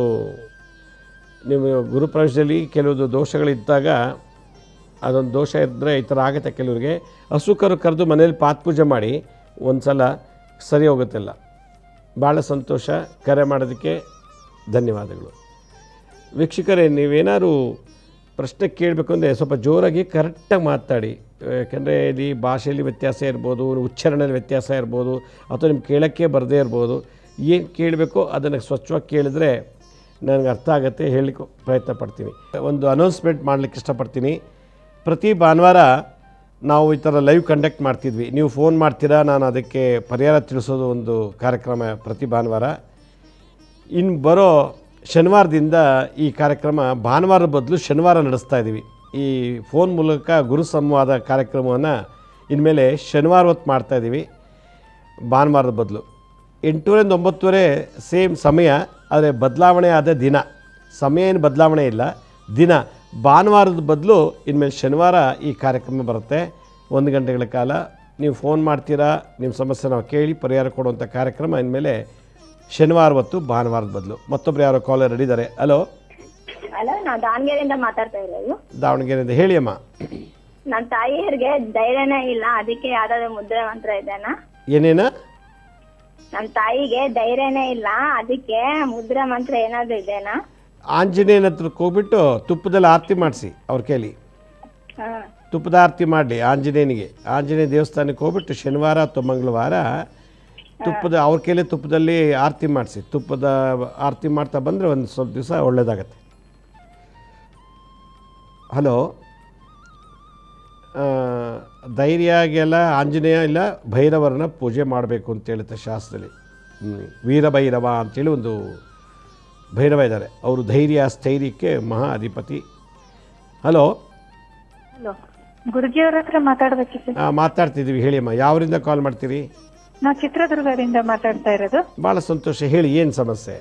ನೀವು ಗುರುಪ್ರವೇಶದಲ್ಲಿ ಕೆಲವೊಂದು ದೋಷಗಳಿದ್ದಾಗ ಅದೊಂದು ದೋಷ ಇದ್ದರೆ ಈ ಥರ ಆಗುತ್ತೆ ಕೆಲವ್ರಿಗೆ ಹಸು ಕರು ಕರೆದು ಮನೇಲಿ ಪಾತ್ ಪೂಜೆ ಮಾಡಿ ಒಂದು ಸಲ ಸರಿ ಹೋಗುತ್ತಿಲ್ಲ ಭಾಳ ಸಂತೋಷ ಕರೆ ಮಾಡೋದಕ್ಕೆ ಧನ್ಯವಾದಗಳು ವೀಕ್ಷಕರೇ ನೀವೇನಾದ್ರು ಪ್ರಶ್ನೆ ಕೇಳಬೇಕು ಅಂದರೆ ಸ್ವಲ್ಪ ಜೋರಾಗಿ ಕರೆಕ್ಟಾಗಿ ಮಾತಾಡಿ ಯಾಕೆಂದರೆ ಇಲ್ಲಿ ಭಾಷೆಯಲ್ಲಿ ವ್ಯತ್ಯಾಸ ಇರ್ಬೋದು ಉಚ್ಚಾರಣೆಯಲ್ಲಿ ವ್ಯತ್ಯಾಸ ಇರ್ಬೋದು ಅಥವಾ ನಿಮ್ಗೆ ಕೇಳೋಕ್ಕೆ ಬರದೇ ಇರ್ಬೋದು ಏನು ಕೇಳಬೇಕೋ ಅದನ್ನು ಸ್ವಚ್ಛವಾಗಿ ಕೇಳಿದ್ರೆ ನನಗೆ ಅರ್ಥ ಆಗುತ್ತೆ ಹೇಳಲಿಕ್ಕೆ ಪ್ರಯತ್ನ ಪಡ್ತೀನಿ ಒಂದು ಅನೌನ್ಸ್ಮೆಂಟ್ ಮಾಡಲಿಕ್ಕೆ ಇಷ್ಟಪಡ್ತೀನಿ ಪ್ರತಿ ಭಾನುವಾರ ನಾವು ಈ ಥರ ಲೈವ್ ಕಂಡಕ್ಟ್ ಮಾಡ್ತಿದ್ವಿ ನೀವು ಫೋನ್ ಮಾಡ್ತೀರಾ ನಾನು ಅದಕ್ಕೆ ಪರಿಹಾರ ತಿಳಿಸೋದು ಒಂದು ಕಾರ್ಯಕ್ರಮ ಪ್ರತಿ ಭಾನುವಾರ ಇನ್ನು ಬರೋ ಶನಿವಾರದಿಂದ ಈ ಕಾರ್ಯಕ್ರಮ ಭಾನುವಾರ ಬದಲು ಶನಿವಾರ ನಡೆಸ್ತಾ ಇದ್ದೀವಿ ಈ ಫೋನ್ ಮೂಲಕ ಗುರು ಸಂವಾದ ಕಾರ್ಯಕ್ರಮವನ್ನು ಇನ್ಮೇಲೆ ಶನಿವಾರ ಹೊತ್ತು ಮಾಡ್ತಾ ಇದ್ದೀವಿ ಭಾನುವಾರದ ಬದಲು ಎಂಟೂವರೆಯಿಂದ ಒಂಬತ್ತುವರೆ ಸೇಮ್ ಸಮಯ ಆದರೆ ಬದಲಾವಣೆ ಆದ ದಿನ ಸಮಯ ಏನು ಬದಲಾವಣೆ ಇಲ್ಲ ದಿನ ಭಾನುವಾರದ ಬದಲು ಇನ್ಮೇಲೆ ಶನಿವಾರ ಈ ಕಾರ್ಯಕ್ರಮ ಬರುತ್ತೆ ಒಂದು ಗಂಟೆಗಳ ಕಾಲ ನೀವು ಫೋನ್ ಮಾಡ್ತೀರಾ ನಿಮ್ಮ ಸಮಸ್ಯೆ ನಾವು ಕೇಳಿ ಪರಿಹಾರ ಕೊಡುವಂಥ ಕಾರ್ಯಕ್ರಮ ಇನ್ಮೇಲೆ ಶನಿವಾರ ಹೊತ್ತು ಭಾನುವಾರದ ಬದಲು ಮತ್ತೊಬ್ರು ಯಾರೋ ಕಾಲರ್ ರೆಡಿದ್ದಾರೆ ಹಲೋ ಹಲೋ ನಾವು ದಾವಣಗೆರೆಯಿಂದ ಮಾತಾಡ್ತಾ ಇರೋದು ದಾವಣಗೆರೆಯಿಂದ ಹೇಳಿ ಅಮ್ಮ ನನ್ನ ತಾಯಿಯರಿಗೆ ಧೈರ್ಯನೇ ಇಲ್ಲ ಅದಕ್ಕೆ ಯಾವ್ದಾದ್ರು ಮುದ್ರೆ ಮಂತ್ರ ಇದೆನಾ ಏನೇನ ನನ್ನ ತಾಯಿಗೆ ಧೈರ್ಯನೇ ಇಲ್ಲ ಅದಕ್ಕೆ ಮುದ್ರೆ ಮಂತ್ರ ಏನಾದ್ರು ಇದೆನಾ ಆಂಜನೇಯನ ಹತ್ರಕ್ಕೆ ಹೋಗ್ಬಿಟ್ಟು ತುಪ್ಪದಲ್ಲಿ ಆರತಿ ಮಾಡಿಸಿ ಅವ್ರ ಕೈಲಿ ಹಾ ತುಪ್ಪದ ಆರತಿ ಮಾಡಲಿ ಆಂಜನೇಯನಿಗೆ ಆಂಜನೇಯ ದೇವಸ್ಥಾನಕ್ಕೆ ಹೋಗ್ಬಿಟ್ಟು ಶನಿವಾರ ಅಥವಾ ಮಂಗಳವಾರ ತುಪ್ಪದ ಅವ್ರ ಕೈಲಿ ತುಪ್ಪದಲ್ಲಿ ಆರತಿ ಮಾಡಿಸಿ ತುಪ್ಪದ ಆರತಿ ಮಾಡ್ತಾ ಬಂದರೆ ಒಂದು ಸ್ವಲ್ಪ ದಿವಸ ಒಳ್ಳೆಯದಾಗತ್ತೆ ಹಲೋ ಆ, ಧೈರ್ಯಗೆಲ್ಲ ಆಂಜನೇಯ ಇಲ್ಲ ಭೈರವರನ್ನ ಪೂಜೆ ಮಾಡಬೇಕು ಅಂತ ಹೇಳುತ್ತೆ ಶಾಸ್ತ್ರದಲ್ಲಿ ಹ್ಮ್. ವೀರಭೈರವ ಅಂತೇಳಿ ಒಂದು ಭೈರವ ಇದ್ದಾರೆ ಅವರು ಧೈರ್ಯ ಸ್ಥೈರ್ಯಕ್ಕೆ ಮಹಾ ಅಧಿಪತಿ ಹಲೋ ಹಲೋ ಗುರುಜಿಯವ್ರ ಹತ್ರ ಮಾತಾಡ್ಬೇಕಿತ್ತು ಆ, ಮಾತಾಡ್ತಿದ್ದೀವಿ ಹೇಳಿ ಅಮ್ಮ ಯಾವರಿಂದ ಕಾಲ್ ಮಾಡ್ತೀರಿ ನಾ ಚಿತ್ರದುರ್ಗದಿಂದ ಮಾತಾಡ್ತಾ ಇರೋದು ಭಾಳ ಸಂತೋಷ ಹೇಳಿ ಏನು ಸಮಸ್ಯೆ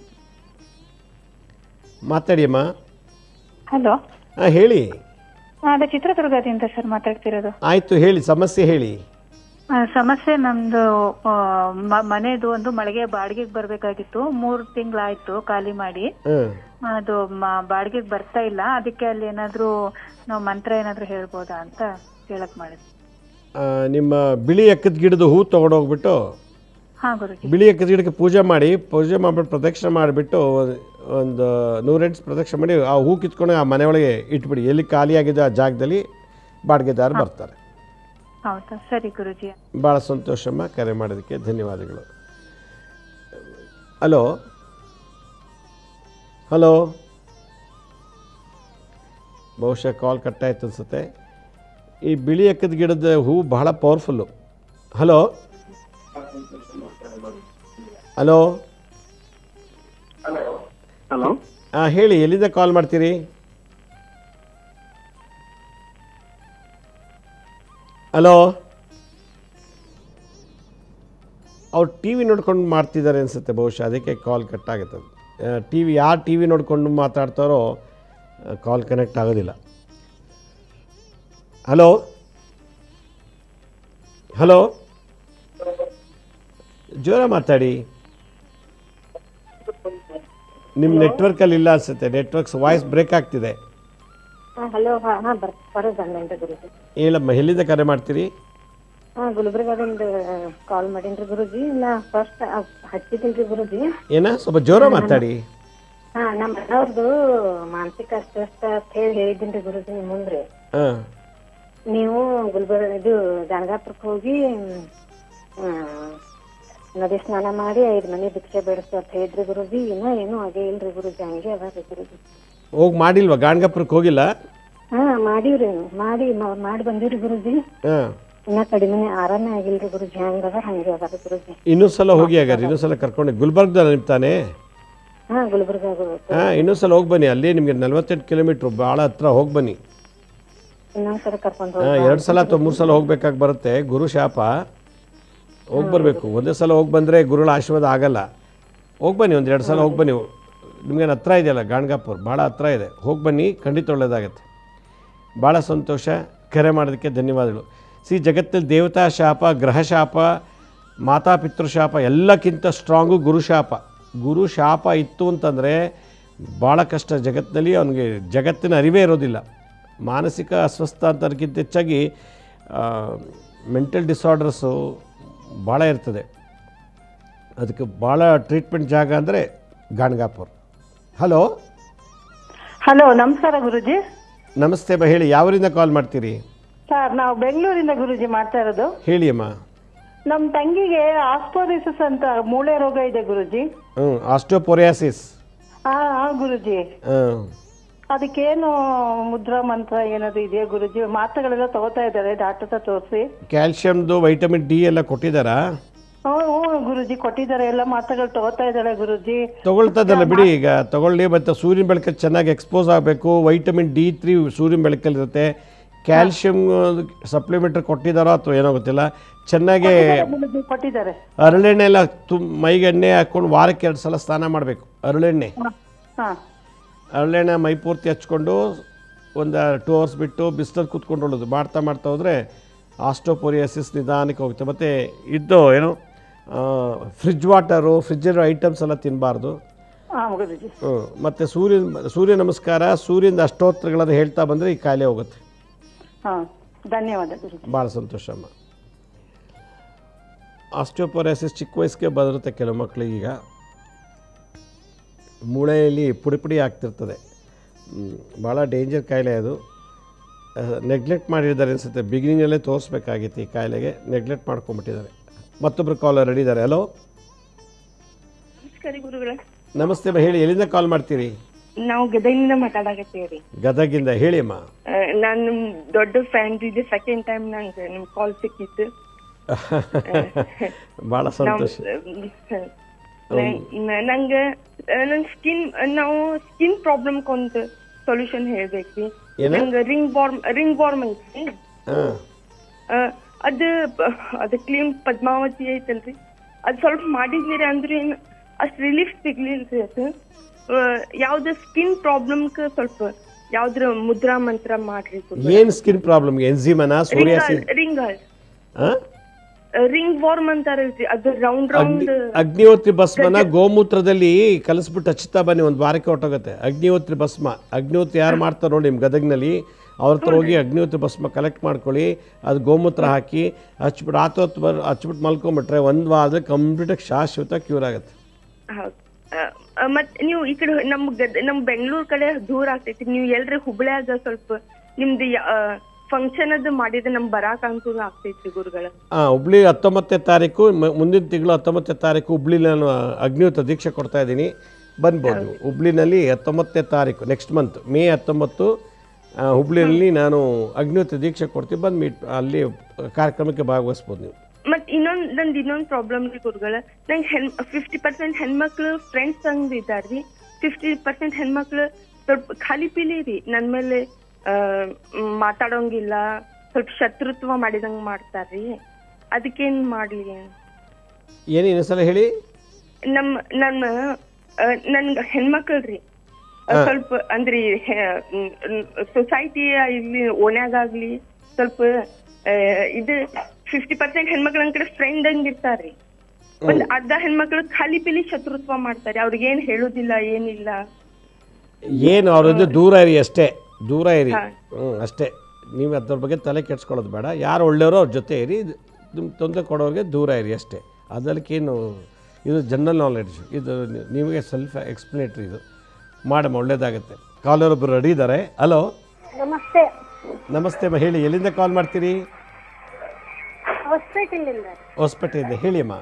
ಮಾತಾಡಿ ಅಮ್ಮ ಹಲೋ ಹಾಂ ಹೇಳಿ ಅದೇ ಚಿತ್ರದುರ್ಗದಿಂದ ಸರ್ ಮಾತಾಡ್ತಿರೋದು ಆಯಿತು ಹೇಳಿ ಸಮಸ್ಯೆ ಹೇಳಿ ಆ, ಸಮಸ್ಯೆ ನಮ್ದು ಆ, ಮ- ಮನೆದು ಒಂದು ಮಳೆಗೆ ಬಾಡಿಗೆಗೆ ಬರ್ಬೇಕಾಗಿತ್ತು ಮೂರ್ ತಿಂಗಳಾಯ್ತು ಖಾಲಿ ಮಾಡಿ ಹ್ಞೂ ಅದು ಮ- ಬಾಡಿಗೆಗೆ ಬರ್ತಾ ಇಲ್ಲ ಅದಕ್ಕೆ ಅಲ್ಲಿ ಏನಾದ್ರು ನಾವು ಮಂತ್ರ ಏನಾದ್ರು ಹೇಳ್ಬೋದಾ ಅಂತ ಕೇಳಕ್ ಮಾಡಿದ್ವಿ ನಿಮ್ಮ ಬಿಳಿ ಎಕ್ಕದ ಗಿಡದ ಹೂ ತೊಗೊಂಡೋಗ್ಬಿಟ್ಟು ಹಾ ಗುರುಜಿ ಬಿಳಿ ಎಕ್ಕದ ಗಿಡಕ್ಕೆ ಪೂಜೆ ಮಾಡಿ ಪೂಜೆ ಮಾಡಿಬಿಟ್ಟು ಪ್ರದಕ್ಷಿಣೆ ಮಾಡಿಬಿಟ್ಟು ಒಂದು ನೂರೆಂಟು ಪ್ರದಕ್ಷಿಣೆ ಮಾಡಿ ಆ ಹೂ ಕಿತ್ಕೊಂಡು ಆ ಮನೆಯೊಳಗೆ ಇಟ್ಬಿಡಿ ಎಲ್ಲಿ ಖಾಲಿಯಾಗಿದೆ ಆ ಜಾಗದಲ್ಲಿ ಬಾಡಿಗೆದಾರರು ಬರ್ತಾರೆ ಹೌದಾ ಸರಿ ಗುರುಜಿ ಭಾಳ ಸಂತೋಷಮ್ಮ ಕರೆ ಮಾಡೋದಕ್ಕೆ ಧನ್ಯವಾದಗಳು ಹಲೋ ಹಲೋ ಬಹುಶಃ ಕಾಲ್ ಕಟ್ಟಾಯ್ತು ಅನ್ಸುತ್ತೆ ಈ ಬಿಳಿ ಎಕ್ಕದ ಗಿಡದ ಹೂ ಬಹಳ ಪವರ್ಫುಲ್ಲು ಹಲೋ ಹಲೋ ಹಲೋ ಹಾಂ ಹೇಳಿ ಎಲ್ಲಿಂದ ಕಾಲ್ ಮಾಡ್ತೀರಿ ಹಲೋ ಅವ್ರು ಟಿ ವಿ ನೋಡ್ಕೊಂಡು ಮಾಡ್ತಿದ್ದಾರೆ ಅನಿಸುತ್ತೆ ಬಹುಶಃ ಅದಕ್ಕೆ ಕಾಲ್ ಕಟ್ ಆಗುತ್ತೆ ಟಿ ವಿ ಯಾರು ಟಿ ವಿ ನೋಡ್ಕೊಂಡು ಮಾತಾಡ್ತಾರೋ ಕಾಲ್ ಕನೆಕ್ಟ್ ಆಗೋದಿಲ್ಲ ಹಲೋ ಹಲೋ ಜೋರ ಮಾತಾಡಿ ನಿಮ್ಮ ನೆಟ್ವರ್ಕಲ್ಲಿ ಇಲ್ಲ ಅನಿಸುತ್ತೆ ನೆಟ್ವರ್ಕ್ಸ್ ವಾಯ್ಸ್ ಬ್ರೇಕ್ ಆಗ್ತಿದೆ ಹಲೋ ಹಾ ಹಾ ಬರ್ ಬರೋದು ಬಂದೇನ್ರಿ ಗುರುಜಿ ಹೇಳಮ್ಮ ಎಲ್ಲಿಂದ ಕರೆ ಮಾಡ್ತೀರಿ ಹಾ ಗುಲ್ಬರ್ಗದಿಂದ ಕಾಲ್ ಮಾಡೀನ್ರಿ ಗುರುಜಿ ನಾ ಫಸ್ಟ್ ಹಚ್ಚಿದ್ದೀನ್ರಿ ಗುರುಜಿ ಏನ ಸ್ವಲ್ಪ ಜೋರ ಮಾತಾಡಿ ಹಾ ನಮ್ಮ ಮನೆಯವ್ರದ್ದು ಮಾನಸಿಕ ಅಸ್ವಸ್ಥ ಅಂತ ಹೇಳಿ ಹೇಳಿದ್ದೀನ್ರಿ ಗುರುಜಿ ನಿಮ್ ಮುಂದ್ರಿ ಹಾಂ ನೀವು ಗುಲ್ಬರ್ಗ ಇದು ಗಣಗಾಪುರಕ್ಕೆ ಹೋಗಿ ಹ್ಮ್, ನದಿ ಸ್ನಾನ ಮಾಡಿ ಐದ್ ಮನೆ ಭಿಕ್ಷೆ ಬೇಡಿಸ್ತು ಅಂತ ಹೇಳಿದ್ರಿ ಗುರುಜಿ ಇನ್ನ ಏನೂ ಆಗೇ ಇಲ್ರಿ ಗುರುಜಿ ಹಂಗೆ ಅದಾರಿ ಗುರುಜಿ ಹೋಗಿ ಮಾಡಿಲ್ವಾ ಗಾಣಗಾಪುರಕ್ಕೆ ಹೋಗಿಲ್ಲ ಹಾ ಮಾಡೀವ್ರಿ ಮಾಡಿ ಮ- ಮಾಡಿ ಬಂದೀವ್ರಿ ಗುರುಜಿ ಹಾಂ ಇನ್ನ ಕಡಿಮೆ ಆರಾಮೇ ಆಗಿಲ್ರಿ ಗುರುಜಿ ಹಂಗ ಅದ ಹಂಗೆ ಅದಾರ ಗುರುಜಿ ಇನ್ನೊಂದು ಸಲ ಹೋಗಿ ಹಾಗಾದ್ರೆ ಇನ್ನೊಂದು ಸಲ ಕರ್ಕೊಂಡು ಗುಲ್ಬರ್ಗ್ದ ನಿಮ್ತಾನೆ ಹಾ ಗುಲ್ಬರ್ಗ ಹೋಗ್ಬೇಕು ಹಾಂ ಇನ್ನೊಂದು ಸಲ ಹೋಗಿ ಬನ್ನಿ ಅಲ್ಲಿ ನಿಮಗೆ ನಲ್ವತ್ತೆಂಟು ಕಿಲೋಮೀಟ್ರು ಭಾಳ ಹತ್ರ ಹೋಗಿ ಬನ್ನಿ ಇನ್ನೊಂದ್ಸಲ ಕರ್ಕೊಂಡು ಹಾಂ ಎರಡು ಸಲ ಅಥವಾ ಮೂರು ಸಲ ಹೋಗ್ಬೇಕಾಗಿ ಬರುತ್ತೆ ಗುರು ಶಾಪ ಹೋಗಿ ಬರಬೇಕು ಒಂದೇ ಸಲ ಹೋಗಿ ಬಂದರೆ ಗುರುಗಳ ಆಶೀರ್ವಾದ ಆಗಲ್ಲ ಹೋಗಿ ಬನ್ನಿ ಒಂದು ಎರಡು ಸಲ ಹೋಗಿ ಬನ್ನಿ ನಿಮ್ಗೇನು ಹತ್ರ ಇದೆಯಲ್ಲ ಗಾಣಗಾಪುರ್ ಭಾಳ ಹತ್ರ ಇದೆ ಹೋಗಿ ಬನ್ನಿ ಖಂಡಿತ ಒಳ್ಳೆಯದಾಗತ್ತೆ ಭಾಳ ಸಂತೋಷ ಕರೆ ಮಾಡೋದಕ್ಕೆ ಧನ್ಯವಾದಗಳು ಸಿ ಜಗತ್ತಲ್ಲಿ ದೇವತಾ ಶಾಪ ಗ್ರಹ ಶಾಪ ಮಾತಾ ಪಿತೃಶಾಪ ಎಲ್ಲಕ್ಕಿಂತ ಸ್ಟ್ರಾಂಗು ಗುರು ಶಾಪ ಗುರು ಶಾಪ ಇತ್ತು ಅಂತಂದರೆ ಭಾಳ ಕಷ್ಟ ಜಗತ್ತಿನಲ್ಲಿ ಅವನಿಗೆ ಜಗತ್ತಿನ ಅರಿವೇ ಇರೋದಿಲ್ಲ ಮಾನಸಿಕ ಅಸ್ವಸ್ಥ ಅಂತದಕ್ಕಿಂತ ಹೆಚ್ಚಾಗಿ ಮೆಂಟಲ್ ಡಿಸಾರ್ಡರ್ಸು ಭಾಳ ಇರ್ತದೆ ಅದಕ್ಕೆ ಭಾಳ ಟ್ರೀಟ್ಮೆಂಟ್ ಜಾಗ ಅಂದರೆ ಗಾಣಗಾಪುರ್ ಹಲೋ ಹಲೋ ನಮಸ್ಕಾರ ಗುರುಜಿ ನಮಸ್ತೆ ಬಾ ಹೇಳಿ ಯಾವರಿಂದ ಕಾಲ್ ಮಾಡ್ತೀರಿ ಸರ್ ನಾವು ಬೆಂಗಳೂರಿಂದ ಗುರುಜಿ ಮಾಡ್ತಾ ಇರೋದು ಹೇಳಿ ಅಮ್ಮ ನಮ್ ತಂಗಿಗೆ ಆಸ್ಪೋರಿಸಿಸ್ ಅಂತ ಮೂಳೆ ರೋಗ ಇದೆ ಗುರುಜಿ ಹ್ಞೂ ಆಸ್ಟೋಪೊರಿಯಾಸಿಸ್ ಹಾ ಹಾ ಗುರುಜಿ ಹಾಂ ಅದಕ್ಕೇನು ಮುದ್ರಾ ಮಂತ್ರ ಏನಾದ್ರು ಇದೆಯಾ ಗುರುಜಿ ಮಾತ್ರೆಗಳೆಲ್ಲ ತಗೋತಾ ಇದ್ದಾರೆ ಡಾಕ್ಟರ್ ಹತ್ರ ತೋರಿಸಿ ಕ್ಯಾಲ್ಶಿಯಮ್ದು ವೈಟಮಿನ್ ಡಿ ಎಲ್ಲ ಕೊಟ್ಟಿದ್ದಾರಾ ಹ್ಞೂ ಹ್ಞೂ ಗುರುಜಿ ಕೊಟ್ಟಿದ್ದಾರೆ ಎಲ್ಲ ಮಾತ್ರೆಗಳು ತಗೋತಾ ಇದ್ದಾಳೆ ಗುರುಜಿ ತಗೊಳ್ತದಲ್ಲ ಬಿಡಿ ಈಗ ತಗೊಳ್ಳಿ ಮತ್ತು ಸೂರ್ಯನ ಬೆಳಕಲ್ಲಿ ಚೆನ್ನಾಗಿ ಎಕ್ಸ್ಪೋಸ್ ಆಗಬೇಕು ವೈಟಮಿನ್ ಡಿ ತ್ರೀ ಸೂರ್ಯನ ಬೆಳಕಲ್ಲಿರುತ್ತೆ ಕ್ಯಾಲ್ಶಿಯಮ್ ಸಪ್ಲಿಮೆಂಟ್ರಿ ಕೊಟ್ಟಿದ್ದಾರೋ ಅಥವಾ ಏನೋ ಗೊತ್ತಿಲ್ಲ ಚೆನ್ನಾಗಿ ಗುರೂಜಿ ಕೊಟ್ಟಿದ್ದಾರೆ ಹರಳೆಣ್ಣೆ ಎಲ್ಲ ತುಮ್ ಮೈಗೆ ಎಣ್ಣೆ ಹಾಕ್ಕೊಂಡು ವಾರಕ್ಕೆ ಎರಡು ಸಲ ಸ್ನಾನ ಮಾಡಬೇಕು ಹರಳೆಣ್ಣೆ ಹಾ ಹರಳೆಣ್ಣೆ ಮೈ ಪೂರ್ತಿ ಹಚ್ಕೊಂಡು ಒಂದು ಟೂ ಅವರ್ಸ್ ಬಿಟ್ಟು ಬಿಸಿಲಲ್ಲಿ ಕೂತ್ಕೊಂಡು ಉಳ್ಳೋದು ಮಾಡ್ತಾ ಮಾಡ್ತಾ ಹೋದರೆ ಆಸ್ಟೋಪೊರಿಯಾಸಿಸ್ ನಿಧಾನಕ್ಕೆ ಹೋಗುತ್ತೆ ಮತ್ತು ಇದ್ದು ಏನು ಫ್ರಿಜ್ ವಾಟರು ಫ್ರಿಜ್ಜಲ್ಲಿರೋ ಐಟಮ್ಸ್ ಎಲ್ಲ ತಿನ್ನಬಾರ್ದು ಹಾ ಗುರುಜಿ ಮತ್ತು ಸೂರ್ಯ ಸೂರ್ಯ ನಮಸ್ಕಾರ ಸೂರ್ಯನ ಅಷ್ಟೋತ್ತರಗಳನ್ನು ಹೇಳ್ತಾ ಬಂದರೆ ಈ ಕಾಯಿಲೆ ಹೋಗುತ್ತೆ ಹಾ ಧನ್ಯವಾದ ಗುರುಜಿ ಭಾಳ ಸಂತೋಷ ಅಮ್ಮ ಆಸ್ಟಿಯೋಪೊರಾಸಿಸ್ ಚಿಕ್ಕ ವಯಸ್ಸಿಗೆ ಬರುತ್ತೆ ಕೆಲವು ಮಕ್ಕಳಿಗೀಗ ಮೂಳೆಯಲ್ಲಿ ಪುಡಿ ಪುಡಿ ಆಗ್ತಿರ್ತದೆ ಹ್ಮ್, ಭಾಳ ಡೇಂಜರ್ ಕಾಯಿಲೆ ಅದು ನೆಗ್ಲೆಕ್ಟ್ ಮಾಡಿದ್ದಾರೆ ಅನಿಸುತ್ತೆ ಬಿಗಿನಿಂಗಲ್ಲೇ ತೋರಿಸ್ಬೇಕಾಗಿತ್ತು ಈ ಕಾಯಿಲೆಗೆ ನೆಗ್ಲೆಕ್ಟ್ ಮಾಡ್ಕೊಂಬಿಟ್ಟಿದ್ದಾರೆ ಮತ್ತೊಬ್ಬರು ಕಾಲರ್ ರೆಡಿ ಇದ್ದಾರೆ ಹಲೋ ನಮಸ್ಕಾರ ಗುರುಗಳೇ ನಮಸ್ತೆ ಅಮ್ಮ ಹೇಳಿ ಎಲ್ಲಿಂದ ಕಾಲ್ ಮಾಡ್ತೀರಿ ನಾವು ಗದಗಿನಿಂದ ಮಾತಾಡಕತ್ತೀವ್ರಿ ಗದಗಿಂದ ಹೇಳಿ ಅಮ್ಮ ನಾನು ನಿಮ್ ದೊಡ್ಡ ಫ್ಯಾನ್ ಇದೆ ಸೆಕೆಂಡ್ ಟೈಮ್ ನಂಗೆ ನಿಮ್ ಕಾಲ್ ಸಿಕ್ಕಿತ್ತು ಭಾಳ ಸಂತೋಷ ನಂಗೆ ನನ್ ಸ್ಕಿನ್ ನಾವು ಸ್ಕಿನ್ ಪ್ರಾಬ್ಲಮ್ ಕೊಂತ ಸೊಲ್ಯೂಷನ್ ಹೇಳ್ಬೇಕ್ರಿ ಏನ? ನಂಗೆ ರಿಂಗ್ ಬಾರ್ಮ್ ರಿಂಗ್ ಬಾರ್ಮ್ ಐತ್ರಿ ಹಾಂ ಆ, ಅದ್ ಪ- ಅದ್ ಕ್ಲೀನ್ ಪದ್ಮಾವತಿ ಐತಲ್ರಿ ಅದ್ ಸ್ವಲ್ಪ ಮಾಡಿದ್ನಿರಿ ಅಂದ್ರೆ ಏನ್ ಅಷ್ಟ್ ರಿಲೀಫ್ ಸಿಗ್ಲಿಲ್ರಿ ಅದು ಆ, ಯಾವ್ದು ಸ್ಕಿನ್ ಪ್ರಾಬ್ಲಮ್ಕ್ ಸ್ವಲ್ಪ ಯಾವ್ದ್ರ ಮುದ್ರಾ ಮಂತ್ರ ಮಾಡ್ರಿ ಏನು ಸ್ಕಿನ್ ಪ್ರಾಬ್ಲಮ್ಗೆ ಎನ್ಸಿಮನ ಸೋರಿಯಾಸಿ ರಿಂಗ್ ಹಾಂ ರಿಂಗ್ ವಾರ್ಮ್ ಅಂತಾರಲ್ರಿ ಅದು ರೌಂಡ್ ರೌಂಡ್ ಅಗ್ನಿಹೋತ್ರಿ ಭಸ್ಮನ ಗೋಮೂತ್ರದಲ್ಲಿ ಕಲಸ್ಬಿಟ್ಟು ಹಚ್ಚುತ್ತಾ ಬನ್ನಿ ಒಂದು ವಾರಕ್ಕೆ ಹೊಟ್ಟೋಗುತ್ತೆ ಅಗ್ನಿಹೋತ್ರಿ ಭಸ್ಮ ಅಗ್ನಿಹೋತ್ರಿ ಯಾರು ಮಾಡ್ತಾರೆ ನೋಡಿ ನಿಮ್ಮ ಗದಗ್ನಲ್ಲಿ ಅವ್ರ ಹತ್ರ ಹೋಗಿ ಅಗ್ನಿಹೋತ್ರಿ ಭಸ್ಮ ಕಲೆಕ್ಟ್ ಮಾಡ್ಕೊಳ್ಳಿ ಅದು ಗೋಮೂತ್ರ ಹಾಕಿ ಹಚ್ಬಿಟ್ಟು ಆತೊತ್ತು ಬರ್ ಹಚ್ಬಿಟ್ಟು ಮಲ್ಕೊಂಬಿಟ್ರೆ ಒಂದು ವಾರದಲ್ಲಿ ಕಂಪ್ಲೀಟಾಗಿ ಶಾಶ್ವತ ಕ್ಯೂರ್ ಆಗುತ್ತೆ ಹೌದು ಮತ್ ನೀವು ಈ ಕಡೆ ನಮ್ ಗದ್ ನಮ್ ಬೆಂಗಳೂರು ಕಡೆ ದೂರ ಆಗ್ತೈತಿ ನೀವು ಎಲ್ರಿ ಹುಬ್ಳ್ಯಾಗ ಸ್ವಲ್ಪ ನಿಮ್ದು ಫಂಕ್ಷನ್ ಅದು ಮಾಡಿದ್ರೆ ನಮ್ ಬರಾಕ ಅನುಕೂಲ ಆಗ್ತೈತಿ ಗುರುಗಳ ಹಾಂ ಹುಬ್ಳಿ ಹತ್ತೊಂಬತ್ತನೇ ತಾರೀಕು ಮ- ಮುಂದಿನ ತಿಂಗಳು ಹತ್ತೊಂಬತ್ತನೇ ತಾರೀಕು ಹುಬ್ಳಿಲಿ ನಾನು ಅಗ್ನಿಹೋತ್ರ ದೀಕ್ಷೆ ಕೊಡ್ತಾ ಇದ್ದೀನಿ ಬಂದ್ಬೋದು ನೀವು ಹುಬ್ಳಿನಲ್ಲಿ ಹತ್ತೊಂಬತ್ತನೇ ತಾರೀಕು ನೆಕ್ಸ್ಟ್ ಮಂತ್ ಮೇ ಹತ್ತೊಂಬತ್ತು ಆ, ಹುಬ್ಳಿಯಲ್ಲಿ ನಾನು ಅಗ್ನಿಹೋತ್ರ ದೀಕ್ಷೆ ಕೊಡ್ತೀನಿ ಬಂದು ಮೀಟ್ ಅಲ್ಲಿ ಕಾರ್ಯಕ್ರಮಕ್ಕೆ ಭಾಗವಹಿಸ್ಬೋದು ನೀವು ಮತ್ ಇನ್ನೊಂದ್ ನಂದ್ ಇನ್ನೊಂದ್ ಪ್ರಾಬ್ಲಮ್ ರೀ ಗುರುಗಳ ನಂಗೆ ಹೆಣ್ ಫಿಫ್ಟಿ ಪರ್ಸೆಂಟ್ ಹೆಣ್ಮಕ್ಳು ಫ್ರೆಂಡ್ಸ್ ಹಂಗ್ ಇದ್ದಾರ್ರಿ ಫಿಫ್ಟಿ ಪರ್ಸೆಂಟ್ ಹೆಣ್ಮಕ್ಳು ಸ್ವಲ್ಪ ಖಾಲಿ ಪೀಲಿ ರೀ ನನ್ ಮೇಲೆ ಆ, ಮ್, ಮಾತಾಡೋಂಗಿಲ್ಲ ಸ್ವಲ್ಪ ಶತ್ರುತ್ವ ಮಾಡಿದಂಗ್ ಮಾಡ್ತಾರ್ರಿ ಅದಕ್ಕೇನ್ ಮಾಡ್ಲಿ ಏನು ಇನ್ನೊಂದ್ಸಲ ಹೇಳಿ ನಮ್ ನನ್ನ ಆ, ನನ್ಗ ಹೆಣ್ಮಕ್ಳ್ರಿ ಆ, ಸ್ವಲ್ಪ ಅಂದ್ರಿ ಸೊಸೈಟಿ ಇಲ್ಲಿ ಓಣ್ಯಾಗಾಗ್ಲಿ ಸ್ವಲ್ಪ ಆ, ಇದು ಫಿಫ್ಟಿ ಪರ್ಸೆಂಟ್ ಹೆಣ್ಮಕ್ಳು ನನ್ ಕಡೆ ಫ್ರೆಂಡ್ ಹಂಗ್ ಇರ್ತಾರ್ರಿ ಒಂದ್ ಅರ್ಧ ಹೆಣ್ಮಕ್ಳು ಖಾಲಿ ಪಿಲಿ ಶತ್ರುತ್ವ ಮಾಡ್ತಾರೆ ಅವ್ರಿಗೇನ್ ಹೇಳುದಿಲ್ಲ ಏನಿಲ್ಲ ಏನು ಅವ್ರಿಂದ ದೂರ ಇರಿ ಅಷ್ಟೇ ದೂರ ಇರಿ ಹಾ. ಹ್ಞೂ ಅಷ್ಟೇ ನೀವು ಅದ್ರ ಬಗ್ಗೆ ತಲೆ ಕೆಡ್ಸ್ಕೊಳ್ಳೋದು ಬೇಡ ಯಾರು ಒಳ್ಳೆಯವರೋ ಅವ್ರ ಜೊತೆ ಇರಿ ನಿಮ್ಮ ತೊಂದರೆ ಕೊಡೋರಿಗೆ ದೂರ ಇರಿ ಅಷ್ಟೇ ಅದಕ್ಕೇನು ಇದು ಜನರಲ್ ನಾಲೆಡ್ಜ್ ಇದು ನಿ- ನಿಮಗೆ ಸೆಲ್ಫ್ ಎಕ್ಸ್ಪ್ಲೇಟ್ರಿ ಇದು ಮಾಡಮ್ಮ ಒಳ್ಳೇದಾಗುತ್ತೆ ಕಾಲರೊಬ್ಬರು ರೆಡಿ ಇದ್ದಾರೆ ಹಲೋ ನಮಸ್ತೆ ನಮಸ್ತೆ ಅಮ್ಮ ಹೇಳಿ ಎಲ್ಲಿಂದ ಕಾಲ್ ಮಾಡ್ತೀರಿ ಹೊಸಪೇಟೆಯಿಂದ ಹೊಸಪೇಟೆಯಿಂದ ಹೇಳಿ ಅಮ್ಮ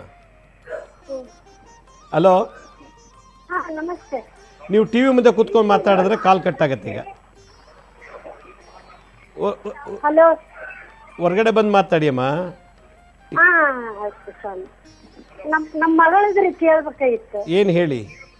ಹಲೋ ಹಾ ನಮಸ್ತೆ ನೀವು ಟಿ ವಿ ಮುಂದೆ ಕೂತ್ಕೊಂಡು ಮಾತಾಡಿದ್ರೆ ಕಾಲ್ ಕಟ್ ಆಗತ್ತೆ ಈಗ ಒ- ಒ- ಒ- ಹಲೋ ಹೊರ್ಗಡೆ ಬಂದು ಮಾತಾಡಿ ಅಮ್ಮ ಹಾ ಆಯ್ತು ಸ್ವಾಮಿ ನಮ್ ನಮ್ಮ ಮಗಳಿದ್ರಿ ಕೇಳ್ಬೇಕಾಗಿತ್ತು ಏನು ಹೇಳಿ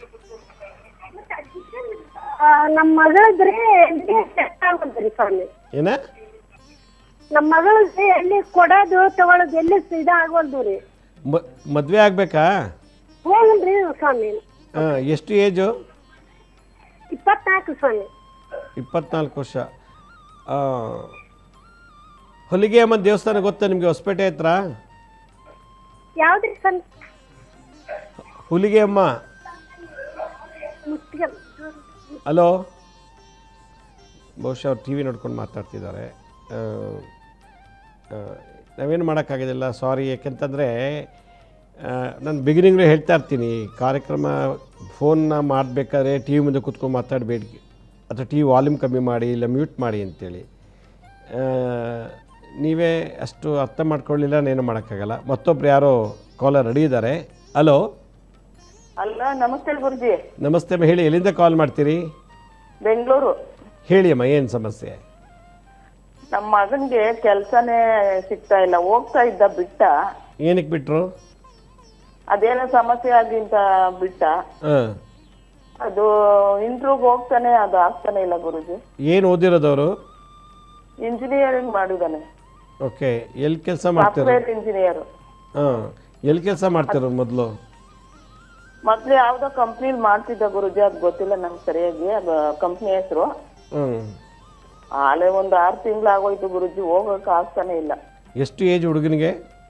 ಆ, ನಮ್ಮ ಮಗಳಿದ್ರಿ ಎಲ್ಲಿ ಸೆಟ್ ಆಗೋದ್ರಿ ಸ್ವಾಮಿ ಏನ ನಮ್ಮ ಮಗಳಿದ್ರಿ ಎಲ್ಲಿ ಕೊಡೋದು ತಗೊಳೋದು ಎಲ್ಲಿ ಇದಾಗೋಲ್ದು ರೀ ಮ- ಮದ್ವೆ ಆಗ್ಬೇಕಾ ಹೋಗಲ್ರಿ ಸ್ವಾಮಿ ಹಾಂ ಎಷ್ಟು ಏಜು ಇಪ್ಪತ್ನಾಲ್ಕು ಸ್ವಾಮಿ ಇಪ್ಪತ್ನಾಲ್ಕು ವರ್ಷ ಆ, ಹೊಲಿಗೆ ಅಮ್ಮ ದೇವಸ್ಥಾನ ಗೊತ್ತಾ ನಿಮಗೆ ಹೊಸಪೇಟೆ ಹತ್ರ ಯಾವ್ದ್ರಿ ಸ್ವಾಮಿ ಹುಲಿಗೆ ಅಮ್ಮ ಮುತ್ತಿಗೆ ಹಲೋ ಬಹುಶಃ ಅವ್ರು ಟಿ ವಿ ನೋಡ್ಕೊಂಡು ಮಾತಾಡ್ತಿದ್ದಾರೆ ಆ, ಆ, ನಾವೇನು ಮಾಡೋಕ್ಕಾಗೋದಿಲ್ಲ ಸಾರಿ ಯಾಕೆಂತಂದರೆ ನಾನು ಬಿಗಿನಿಂಗ್ಲೇ ಹೇಳ್ತಾ ಇರ್ತೀನಿ ಕಾರ್ಯಕ್ರಮ ಫೋನ್ನ ಮಾಡಬೇಕಾದ್ರೆ ಟಿ ವಿ ಮುಂದೆ ಕೂತ್ಕೊಂಡು ಮಾತಾಡಬೇಡಿ ಅಥವಾ ಟಿ ವಿ ವಾಲ್ಯೂಮ್ ಕಮ್ಮಿ ಮಾಡಿ ಇಲ್ಲ ಮ್ಯೂಟ್ ಮಾಡಿ ಅಂತೇಳಿ ಆ, ನೀವೇ ಅಷ್ಟು ಅರ್ಥ ಮಾಡ್ಕೊಳ್ಳಿಲ್ಲ ಏನು ಮಾಡೋಕ್ಕಾಗಲ್ಲ ಮತ್ತೊಬ್ರು ಯಾರೋ ಕಾಲರ್ ರೆಡಿ ಇದ್ದಾರೆ ಹಲೋ ಅಲ್ಲ ನಮಸ್ತೆ ಗುರುಜಿ ನಮಸ್ತೆ ಅಮ್ಮ ಹೇಳಿ ಎಲ್ಲಿಂದ ಕಾಲ್ ಮಾಡ್ತೀರಿ ಬೆಂಗಳೂರು ಹೇಳಿ ಅಮ್ಮ ಏನು ಸಮಸ್ಯೆ ನಮ್ಮ ಮಗನ್ಗೆ ಕೆಲ್ಸನೇ ಸಿಗ್ತಾ ಇಲ್ಲ ಹೋಗ್ತಾ ಇದ್ದ ಬಿಟ್ಟ ಏನಕ್ಕೆ ಬಿಟ್ರು ಅದೇನೋ ಸಮಸ್ಯೆ ಆಗಿ ಅಂತ ಬಿಟ್ಟ ಹಾಂ ಅದು ಇಂಟ್ರೂಗ್ ಹೋಗ್ತಾನೆ ಅದು ಆಗ್ತಾನೆ ಇಲ್ಲ ಗುರುಜಿ ಏನು ಓದಿರೋದವರು ಇಂಜಿನಿಯರಿಂಗ್ ಮಾಡಿದಾನೆ ಓಕೆ ಎಲ್ಲಿ ಕೆಲಸ ಮಾಡ್ತಿರೋ ಸಾಫ್ಟ್ವೇರ್ ಇಂಜಿನಿಯರ್ ಹಾಂ ಎಲ್ಲಿ ಕೆಲಸ ಮಾಡ್ತಿರೋ ಮೊದಲು ಮೊದ್ಲು ಯಾವ್ದೋ ಕಂಪ್ನಿಲ್ ಮಾಡ್ತಿದ್ದ ಗುರುಜಿ ಅದ್ ಗೊತ್ತಿಲ್ಲ ನಂಗೆ ಸರಿಯಾಗಿ ಅದು ಕಂಪ್ನಿ ಹೆಸರು ಹ್ಞೂ ಆಲೆ ಒಂದ್ ಆರು ತಿಂಗಳು ಆಗೋಯ್ತು ಗುರುಜಿ ಹೋಗಕ್ ಆಗ್ತಾನೆ ಇಲ್ಲ ಎಷ್ಟು ಏಜ್ ಹುಡುಗನಿಗೆ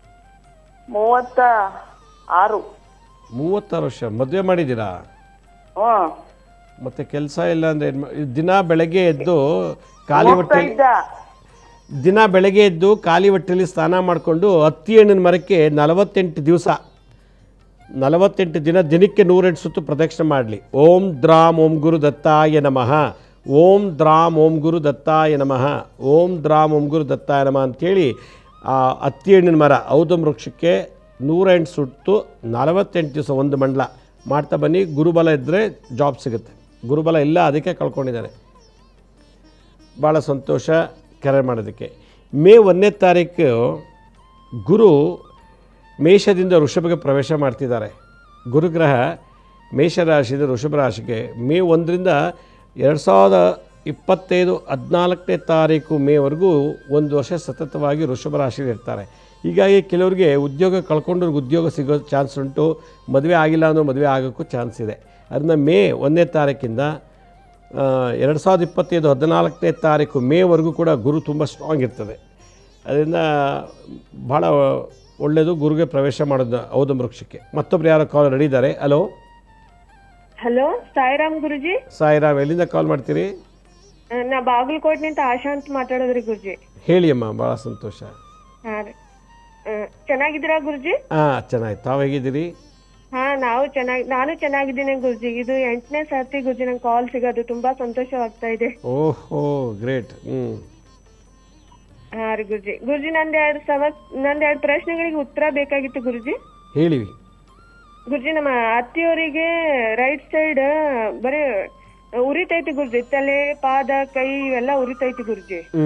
ಮೂವತ್ತ ಆರು ಮೂವತ್ತಾರು ವರ್ಷ ಮದುವೆ ಮಾಡಿದ್ದೀರಾ ಹ್ಮ್ ಮತ್ತೆ ಕೆಲಸ ಇಲ್ಲ ಅಂದರೆ ದಿನ ಬೆಳಗ್ಗೆ ಎದ್ದು ಖಾಲಿ ಹೋಗ್ತಾ ಹೊಟ್ಟೆಲಿ ಇದ್ದ ದಿನ ಬೆಳಗ್ಗೆ ಎದ್ದು ಖಾಲಿ ಹೊಟ್ಟೆಲಿ ಸ್ನಾನ ಮಾಡಿಕೊಂಡು ಹತ್ತಿ ಹಣ್ಣಿನ ಮರಕ್ಕೆ ನಲವತ್ತೆಂಟು ದಿವಸ ನಲವತ್ತೆಂಟು ದಿನ ದಿನಕ್ಕೆ ನೂರೆಂಟು ಸುತ್ತು ಪ್ರದಕ್ಷಿಣೆ ಮಾಡಲಿ ಓಂ ದ್ರಾಮ್ ಓಂ ಗುರು ದತ್ತಾಯ ನಮಃ ಓಂ ದ್ರಾಮ್ ಓಂ ಗುರು ದತ್ತಾಯ ನಮಃ ಓಂ ದ್ರಾಮ್ ಓಂ ಗುರು ದತ್ತಾಯ ನಮಃ ಅಂಥೇಳಿ ಆ ಹತ್ತಿ ಹಣ್ಣಿನ ಮರ ಔದಂ ವೃಕ್ಷಕ್ಕೆ ನೂರೆಂಟು ಸುಟ್ಟು ನಲವತ್ತೆಂಟು ದಿವಸ ಒಂದು ಮಂಡಲ ಮಾಡ್ತಾ ಬನ್ನಿ ಗುರುಬಲ ಇದ್ದರೆ ಜಾಬ್ ಸಿಗುತ್ತೆ ಗುರುಬಲ ಇಲ್ಲ ಅದಕ್ಕೆ ಕಳ್ಕೊಂಡಿದ್ದಾನೆ ಭಾಳ ಸಂತೋಷ ಕರೆ ಮಾಡೋದಕ್ಕೆ ಮೇ ಒಂದನೇ ತಾರೀಕು ಗುರು ಮೇಷದಿಂದ ವೃಷಭಗೆ ಪ್ರವೇಶ ಮಾಡ್ತಿದ್ದಾರೆ ಗುರುಗ್ರಹ ಮೇಷರಾಶಿಯಿಂದ ವೃಷಭ ರಾಶಿಗೆ ಮೇ ಒಂದರಿಂದ ಎರಡು ಸಾವಿರದ ಇಪ್ಪತ್ತೈದು ಹದಿನಾಲ್ಕನೇ ತಾರೀಕು ಮೇವರೆಗೂ ಒಂದು ವರ್ಷ ಸತತವಾಗಿ ವೃಷಭ ರಾಶಿಯಲ್ಲಿ ಇರ್ತಾರೆ ಹೀಗಾಗಿ ಕೆಲವರಿಗೆ ಉದ್ಯೋಗ ಕಳ್ಕೊಂಡವ್ರಿಗೆ ಉದ್ಯೋಗ ಸಿಗೋ ಚಾನ್ಸ್ ಉಂಟು ಮದುವೆ ಆಗಿಲ್ಲ ಅನ್ನೋ ಮದುವೆ ಆಗೋಕ್ಕೂ ಚಾನ್ಸ್ ಇದೆ ಅದನ್ನ ಮೇ ಒಂದನೇ ತಾರೀಕಿಂದ ಆ, ಎರಡು ಸಾವಿರದ ಇಪ್ಪತ್ತೈದು ಹದಿನಾಲ್ಕನೇ ತಾರೀಕು ಮೇವರೆಗೂ ಕೂಡ ಗುರು ತುಂಬ ಸ್ಟ್ರಾಂಗ್ ಇರ್ತದೆ ಅದರಿಂದ ಭಾಳ ಒಳ್ಳೆಯದು ಗುರುಗೆ ಪ್ರವೇಶ ಮಾಡೋದು ಔದಂ ವೃಕ್ಷಕ್ಕೆ ಮತ್ತೊಬ್ರು ಯಾರೋ ಕಾಲ್ ರೆಡಿ ಇದ್ದಾರೆ ಹಲೋ ಹಲೋ ಸಾಯಿರಾಮ್ ಗುರುಜಿ ಸಾಯಿರಾಮ್ ಎಲ್ಲಿಂದ ಕಾಲ್ ಮಾಡ್ತೀರಿ ಆ, ನಾ ಬಾಗಲಕೋಟ್ನಿಂದ ಆಶಾ ಅಂತ ಮಾತಾಡೋದ್ರಿ ಗುರುಜಿ ಹೇಳಿ ಅಮ್ಮ ಭಾಳ ಸಂತೋಷ ಹಾ ರೀ ಆ, ಚೆನ್ನಾಗಿದ್ದೀರಾ ಗುರುಜಿ ಹಾಂ ಚೆನ್ನಾಗಿ ತಾವು ಹೇಗಿದ್ದೀರಿ ಹಾ ನಾವು ಚೆನ್ನಾಗಿ ನಾನು ಚೆನ್ನಾಗಿದ್ದೀನಿ ಗುರುಜಿ ಇದು ಎಂಟನೇ ಸರ್ತಿ ಗುರುಜಿ ನಂಗೆ ಕಾಲ್ ಸಿಗೋದು ತುಂಬಾ ಸಂತೋಷವಾಗ್ತಾ ಇದೆ ಓಹೋ ಗ್ರೇಟ್ ಹ್ಞೂ ಹಾ ರೀ ಗುರುಜಿ ಗುರುಜಿ ನಂದ್ ಎರಡು ಸಮಸ್ ನಂದ್ ಎರಡು ಪ್ರಶ್ನೆಗಳಿಗೆ ಉತ್ತರ ಬೇಕಾಗಿತ್ತು ಗುರುಜಿ ಹೇಳಿ ಗುರುಜಿ ನಮ್ಮ ಅತ್ತಿಯವರಿಗೆ ರೈಟ್ ಸೈಡ್ ಬರೀ ಉರಿತೈತಿ ಗುರುಜಿ ತಲೆ ಪಾದ ಕೈ ಇವೆಲ್ಲ ಉರಿತೈತಿ ಗುರುಜಿ ಹ್ಞೂ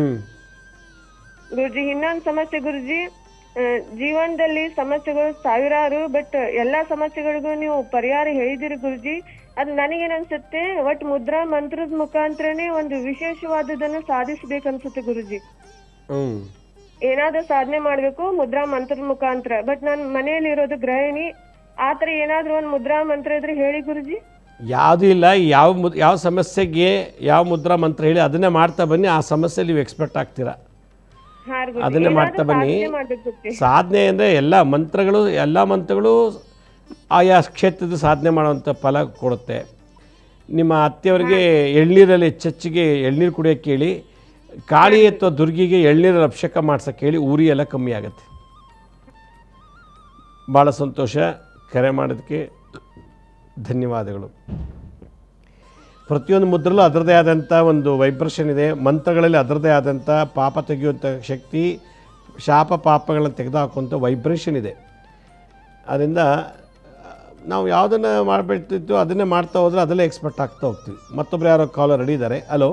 ಗುರುಜಿ ಇನ್ನೊಂದ್ ಸಮಸ್ಯೆ ಗುರುಜಿ ಆ, ಜೀವನದಲ್ಲಿ ಸಮಸ್ಯೆಗಳು ಸಾವಿರಾರು ಬಟ್ ಎಲ್ಲಾ ಸಮಸ್ಯೆಗಳಿಗೂ ನೀವು ಪರಿಹಾರ ಹೇಳಿದಿರಿ ಗುರುಜಿ ಅದು ನನಗೇನ್ ಅನ್ಸುತ್ತೆ ಒಟ್ ಮುದ್ರಾ ಮಂತ್ರದ ಮುಖಾಂತರನೇ ಒಂದು ವಿಶೇಷವಾದದನ್ನು ಸಾಧಿಸ್ಬೇಕನ್ಸುತ್ತೆ ಗುರುಜಿ ಹ್ಞೂ ಏನಾದ್ರೂ ಸಾಧನೆ ಮಾಡ್ಬೇಕು ಮುದ್ರಾ ಮಂತ್ರದ ಮುಖಾಂತರ ಬಟ್ ನಾನು ಮನೆಯಲ್ಲಿ ಇರೋದು ಗೃಹಿಣಿ ಆತರ ಏನಾದ್ರೂ ಒಂದ್ ಮುದ್ರಾ ಮಂತ್ರ ಇದ್ರೆ ಹೇಳಿ ಗುರುಜಿ ಯಾವುದೂ ಇಲ್ಲ ಯಾವ ಮುದ್ ಯಾವ ಸಮಸ್ಯೆಗೆ ಯಾವ ಮುದ್ರಾ ಮಂತ್ರ ಹೇಳಿ ಅದನ್ನೇ ಮಾಡ್ತಾ ಬನ್ನಿ ಆ ಸಮಸ್ಯೆ ನೀವು ಎಕ್ಸ್ಪೆಕ್ಟ್ ಆಗ್ತೀರಾ ಹಾ ರೀ ಗುರೂಜಿ. ಅದನ್ನೇ ಏನಾದ್ರೂ ಮಾಡ್ತಾ ಬನ್ನಿ ಸಾಧನೆ ಮಾಡ್ಬೇಕು ಗುರೂಜಿ. ಸಾಧನೆ ಅಂದರೆ ಎಲ್ಲ ಮಂತ್ರಗಳು ಎಲ್ಲ ಮಂತ್ರಗಳು ಆಯಾ ಕ್ಷೇತ್ರದ ಸಾಧನೆ ಮಾಡುವಂಥ ಫಲ ಕೊಡುತ್ತೆ ನಿಮ್ಮ ಅತ್ತೆಯವರಿಗೆ ಎಳ್ನೀರಲ್ಲಿ ಚಚ್ಚಿಗೆ ಎಳ್ನೀರು ಕುಡಿಯೋಕ್ಕೆ ಹೇಳಿ ಕಾಳಿ ಅಥವಾ ದುರ್ಗಿಗೆ ಎಳ್ನೀರಲ್ಲಿ ಅಭಿಷೇಕ ಮಾಡ್ಸೋಕ್ಕೆ ಹೇಳಿ ಉರಿ ಎಲ್ಲ ಕಮ್ಮಿ ಆಗುತ್ತೆ ಭಾಳ ಸಂತೋಷ ಕರೆ ಮಾಡೋದಕ್ಕೆ ಧನ್ಯವಾದಗಳು ಪ್ರತಿಯೊಂದು ಮುದ್ರಲ್ಲೂ ಅದರದೇ ಆದಂಥ ಒಂದು ವೈಬ್ರೇಷನ್ ಇದೆ ಮಂತ್ರಗಳಲ್ಲಿ ಅದರದೇ ಆದಂಥ ಪಾಪ ತೆಗೆಯುವಂಥ ಶಕ್ತಿ ಶಾಪ ಪಾಪಗಳನ್ನು ತೆಗೆದುಹಾಕುವಂಥ ವೈಬ್ರೇಷನ್ ಇದೆ ಅದರಿಂದ ನಾವು ಯಾವುದನ್ನು ಮಾಡಬೇಕಿತ್ತು ಅದನ್ನೇ ಮಾಡ್ತಾ ಹೋದರೆ ಅದಲ್ಲೇ ಎಕ್ಸ್ಪರ್ಟ್ ಆಗ್ತಾ ಹೋಗ್ತೀವಿ ಮತ್ತೊಬ್ರು ಯಾರೋ ಕಾಲರ್ ರೆಡಿ ಇದ್ದಾರೆ ಹಲೋ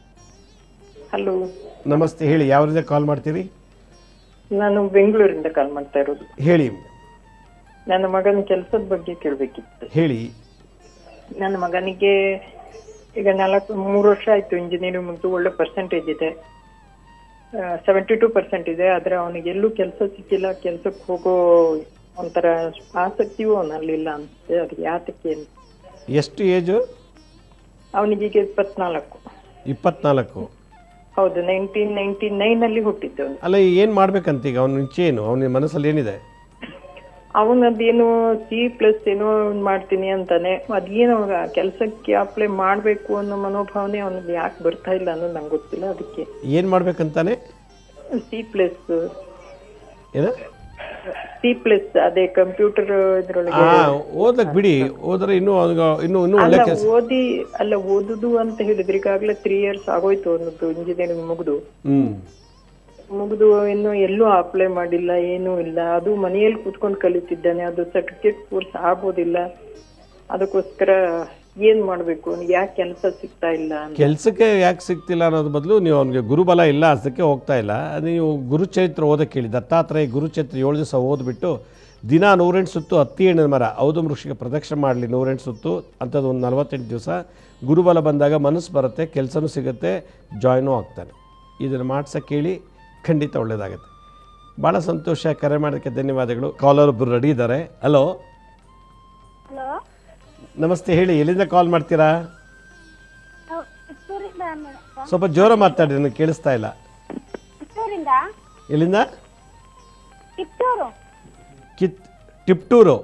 ಹಲೋ ನಮಸ್ತೆ ಹೇಳಿ ಯಾವ್ರಿಂದ ಕಾಲ್ ಮಾಡ್ತೀರಿ ನಾನು ಬೆಂಗಳೂರಿಂದ ಕಾಲ್ ಮಾಡ್ತಾ ಇರೋದು ಹೇಳಿ ನನ್ನ ಮಗನ ಕೆಲಸದ ಬಗ್ಗೆ ಕೇಳಬೇಕಿತ್ತು ಹೇಳಿ ನನ್ನ ಮಗನಿಗೆ ಈಗ ನಾಲ್ಕು ಮೂರು ವರ್ಷ ಆಯ್ತು ಇಂಜಿನಿಯರಿಂಗ್ ಮುಗಿದು ಒಳ್ಳೆ ಪರ್ಸೆಂಟೇಜ್ ಇದೆ ಸೆವೆಂಟಿ ಟೂ ಪರ್ಸೆಂಟ್ ಇದೆ ಆದ್ರೆ ಅವನಿಗೆ ಎಲ್ಲೂ ಕೆಲಸ ಸಿಕ್ಕಿಲ್ಲ ಕೆಲ್ಸಕ್ಕೆ ಹೋಗೋ ಒಂಥರ ಆಸಕ್ತಿಯೂ ಅವನಲ್ಲಿಲ್ಲ ಅನ್ಸುತ್ತೆ ಅದು ಯಾತಕ್ಕೆ ಅಂತ ಎಷ್ಟು ಏಜು ಅವನಿಗೀಗ ಇಪ್ಪತ್ನಾಲ್ಕು ಇಪ್ಪತ್ನಾಲ್ಕು ಹೌದು ನೈನ್ಟೀನ್ ನೈನ್ಟಿ ನೈನ್ ಅಲ್ಲಿ ಹುಟ್ಟಿದ್ದವನು ಅಲ್ಲ ಏನು ಮಾಡ್ಬೇಕಂತ ಈಗ ಅವನ ಇಚ್ಛೆ ಏನು ಅವನ ಮನಸ್ಸಲ್ಲಿ ಏನಿದೆ ಅವನದೇನು ಸಿ ಪ್ಲಸ್ ಏನೋ ಒಂದ್ ಮಾಡ್ತೀನಿ ಅಂತಾನೆ ಅದೇನು ಕೆಲಸಕ್ಕೆ ಅಪ್ಲೈ ಮಾಡ್ಬೇಕು ಅನ್ನೋ ಮನೋಭಾವನೆ ಅವನಿಗೆ ಯಾಕೆ ಬರ್ತಾ ಇಲ್ಲ ಅನ್ನೋದು ನಂಗೆ ಗೊತ್ತಿಲ್ಲ ಅದಕ್ಕೆ ಏನು ಮಾಡ್ಬೇಕಂತಾನೆ ಸಿ ಪ್ಲಸ್ ಏನ ಸಿ ಪ್ಲಸ್ ಅದೇ ಕಂಪ್ಯೂಟರ್ ಇದ್ರೊಳಗೆ ಹಾಂ ಓದಕ್ ಬಿಡಿ ಓದ್ರೆ ಇನ್ನೂ ಅವ್ನಿಗೆ ಇನ್ನೂ ಇನ್ನೂ ಒಳ್ಳೆ ಅಲ್ಲ ಕೆಲಸ ಓದಿ ಅಲ್ಲ ಓದುದು ಅಂತ ಹೇಳಿದ್ರೆ ಈಗಾಗಲೇ ತ್ರೀ ಇಯರ್ಸ್ ಆಗೋಯ್ತು ಅನ್ನೋದು ಇಂಜಿನಿಯರಿಂಗ್ ಮುಗಿದು ಹ್ಞೂ ಮುಗಿದು ಇನ್ನು ಎಲ್ಲೂ ಅಪ್ಲೈ ಮಾಡಿಲ್ಲ ಏನೂ ಇಲ್ಲ ಅದು ಮನೆಯಲ್ಲಿ ಕೂತ್ಕೊಂಡು ಕಲಿತಿದ್ದಾನೆ ಅದು ಸರ್ಟಿಫಿಕೇಟ್ ಕೋರ್ಸ್ ಆಗೋದಿಲ್ಲ ಅದಕ್ಕೋಸ್ಕರ ಏನ್ ಮಾಡ್ಬೇಕು ಯಾಕೆ ಕೆಲಸ ಸಿಗ್ತಾ ಇಲ್ಲ ಅಂತ ಕೆಲಸಕ್ಕೆ ಯಾಕೆ ಸಿಗ್ತಿಲ್ಲ ಅನ್ನೋದು ಬದಲು ನೀವು ಅವನಿಗೆ ಗುರುಬಲ ಇಲ್ಲ ಅದಕ್ಕೆ ಹೋಗ್ತಾ ಇಲ್ಲ ಅದು ನೀವು ಗುರುಚರಿತ್ರ ಓದಕ್ಕೆ ಹೇಳಿ ದತ್ತಾತ್ರೇಯ ಗುರುಚರಿತ್ರ ಏಳು ದಿವಸ ಓದ್ಬಿಟ್ಟು ದಿನ ನೂರೆಂಟು ಸುತ್ತು ಹತ್ತಿ ಹಣ್ಣಿನ ಮರ ಔದು ವೃಕ್ಷಕ್ಕೆ ಪ್ರದಕ್ಷಿಣೆ ಮಾಡಲಿ ನೂರೆಂಟು ಸುತ್ತು ಅಂಥದ್ದು ಒಂದು ನಲವತ್ತೆಂಟು ದಿವಸ ಗುರುಬಲ ಬಂದಾಗ ಮನಸ್ಸು ಬರುತ್ತೆ ಕೆಲಸನೂ ಸಿಗುತ್ತೆ ಜಾಯ್ನೂ ಆಗ್ತಾನೆ ಇದನ್ನು ಮಾಡ್ಸೋಕ್ಕೆ ಹೇಳಿ ಖಂಡಿತ ಒಳ್ಳೆಯದಾಗುತ್ತೆ ಭಾಳ ಸಂತೋಷ ಕರೆ ಮಾಡೋದಕ್ಕೆ ಧನ್ಯವಾದಗಳು ಕಾಲರ್ ಒಬ್ಬರು ರೆಡಿ ಇದ್ದಾರೆ ಹಲೋ ಹಲೋ ನಮಸ್ತೆ ಹೇಳಿ ಎಲ್ಲಿಂದ ಕಾಲ್ ಮಾಡ್ತೀರಾ ಕಿತ್ತೂರಿಂದ ಮೇಡಮ್ ಸ್ವಲ್ಪ ಜೋರ ಮಾತಾಡಿ ನನಗೆ ಕೇಳಿಸ್ತಾ ಇಲ್ಲ ಕಿತ್ತೂರಿಂದ ಎಲ್ಲಿಂದ ಕಿತ್ತೂರು ಕಿತ್ ಟಿಪ್ಟೂರು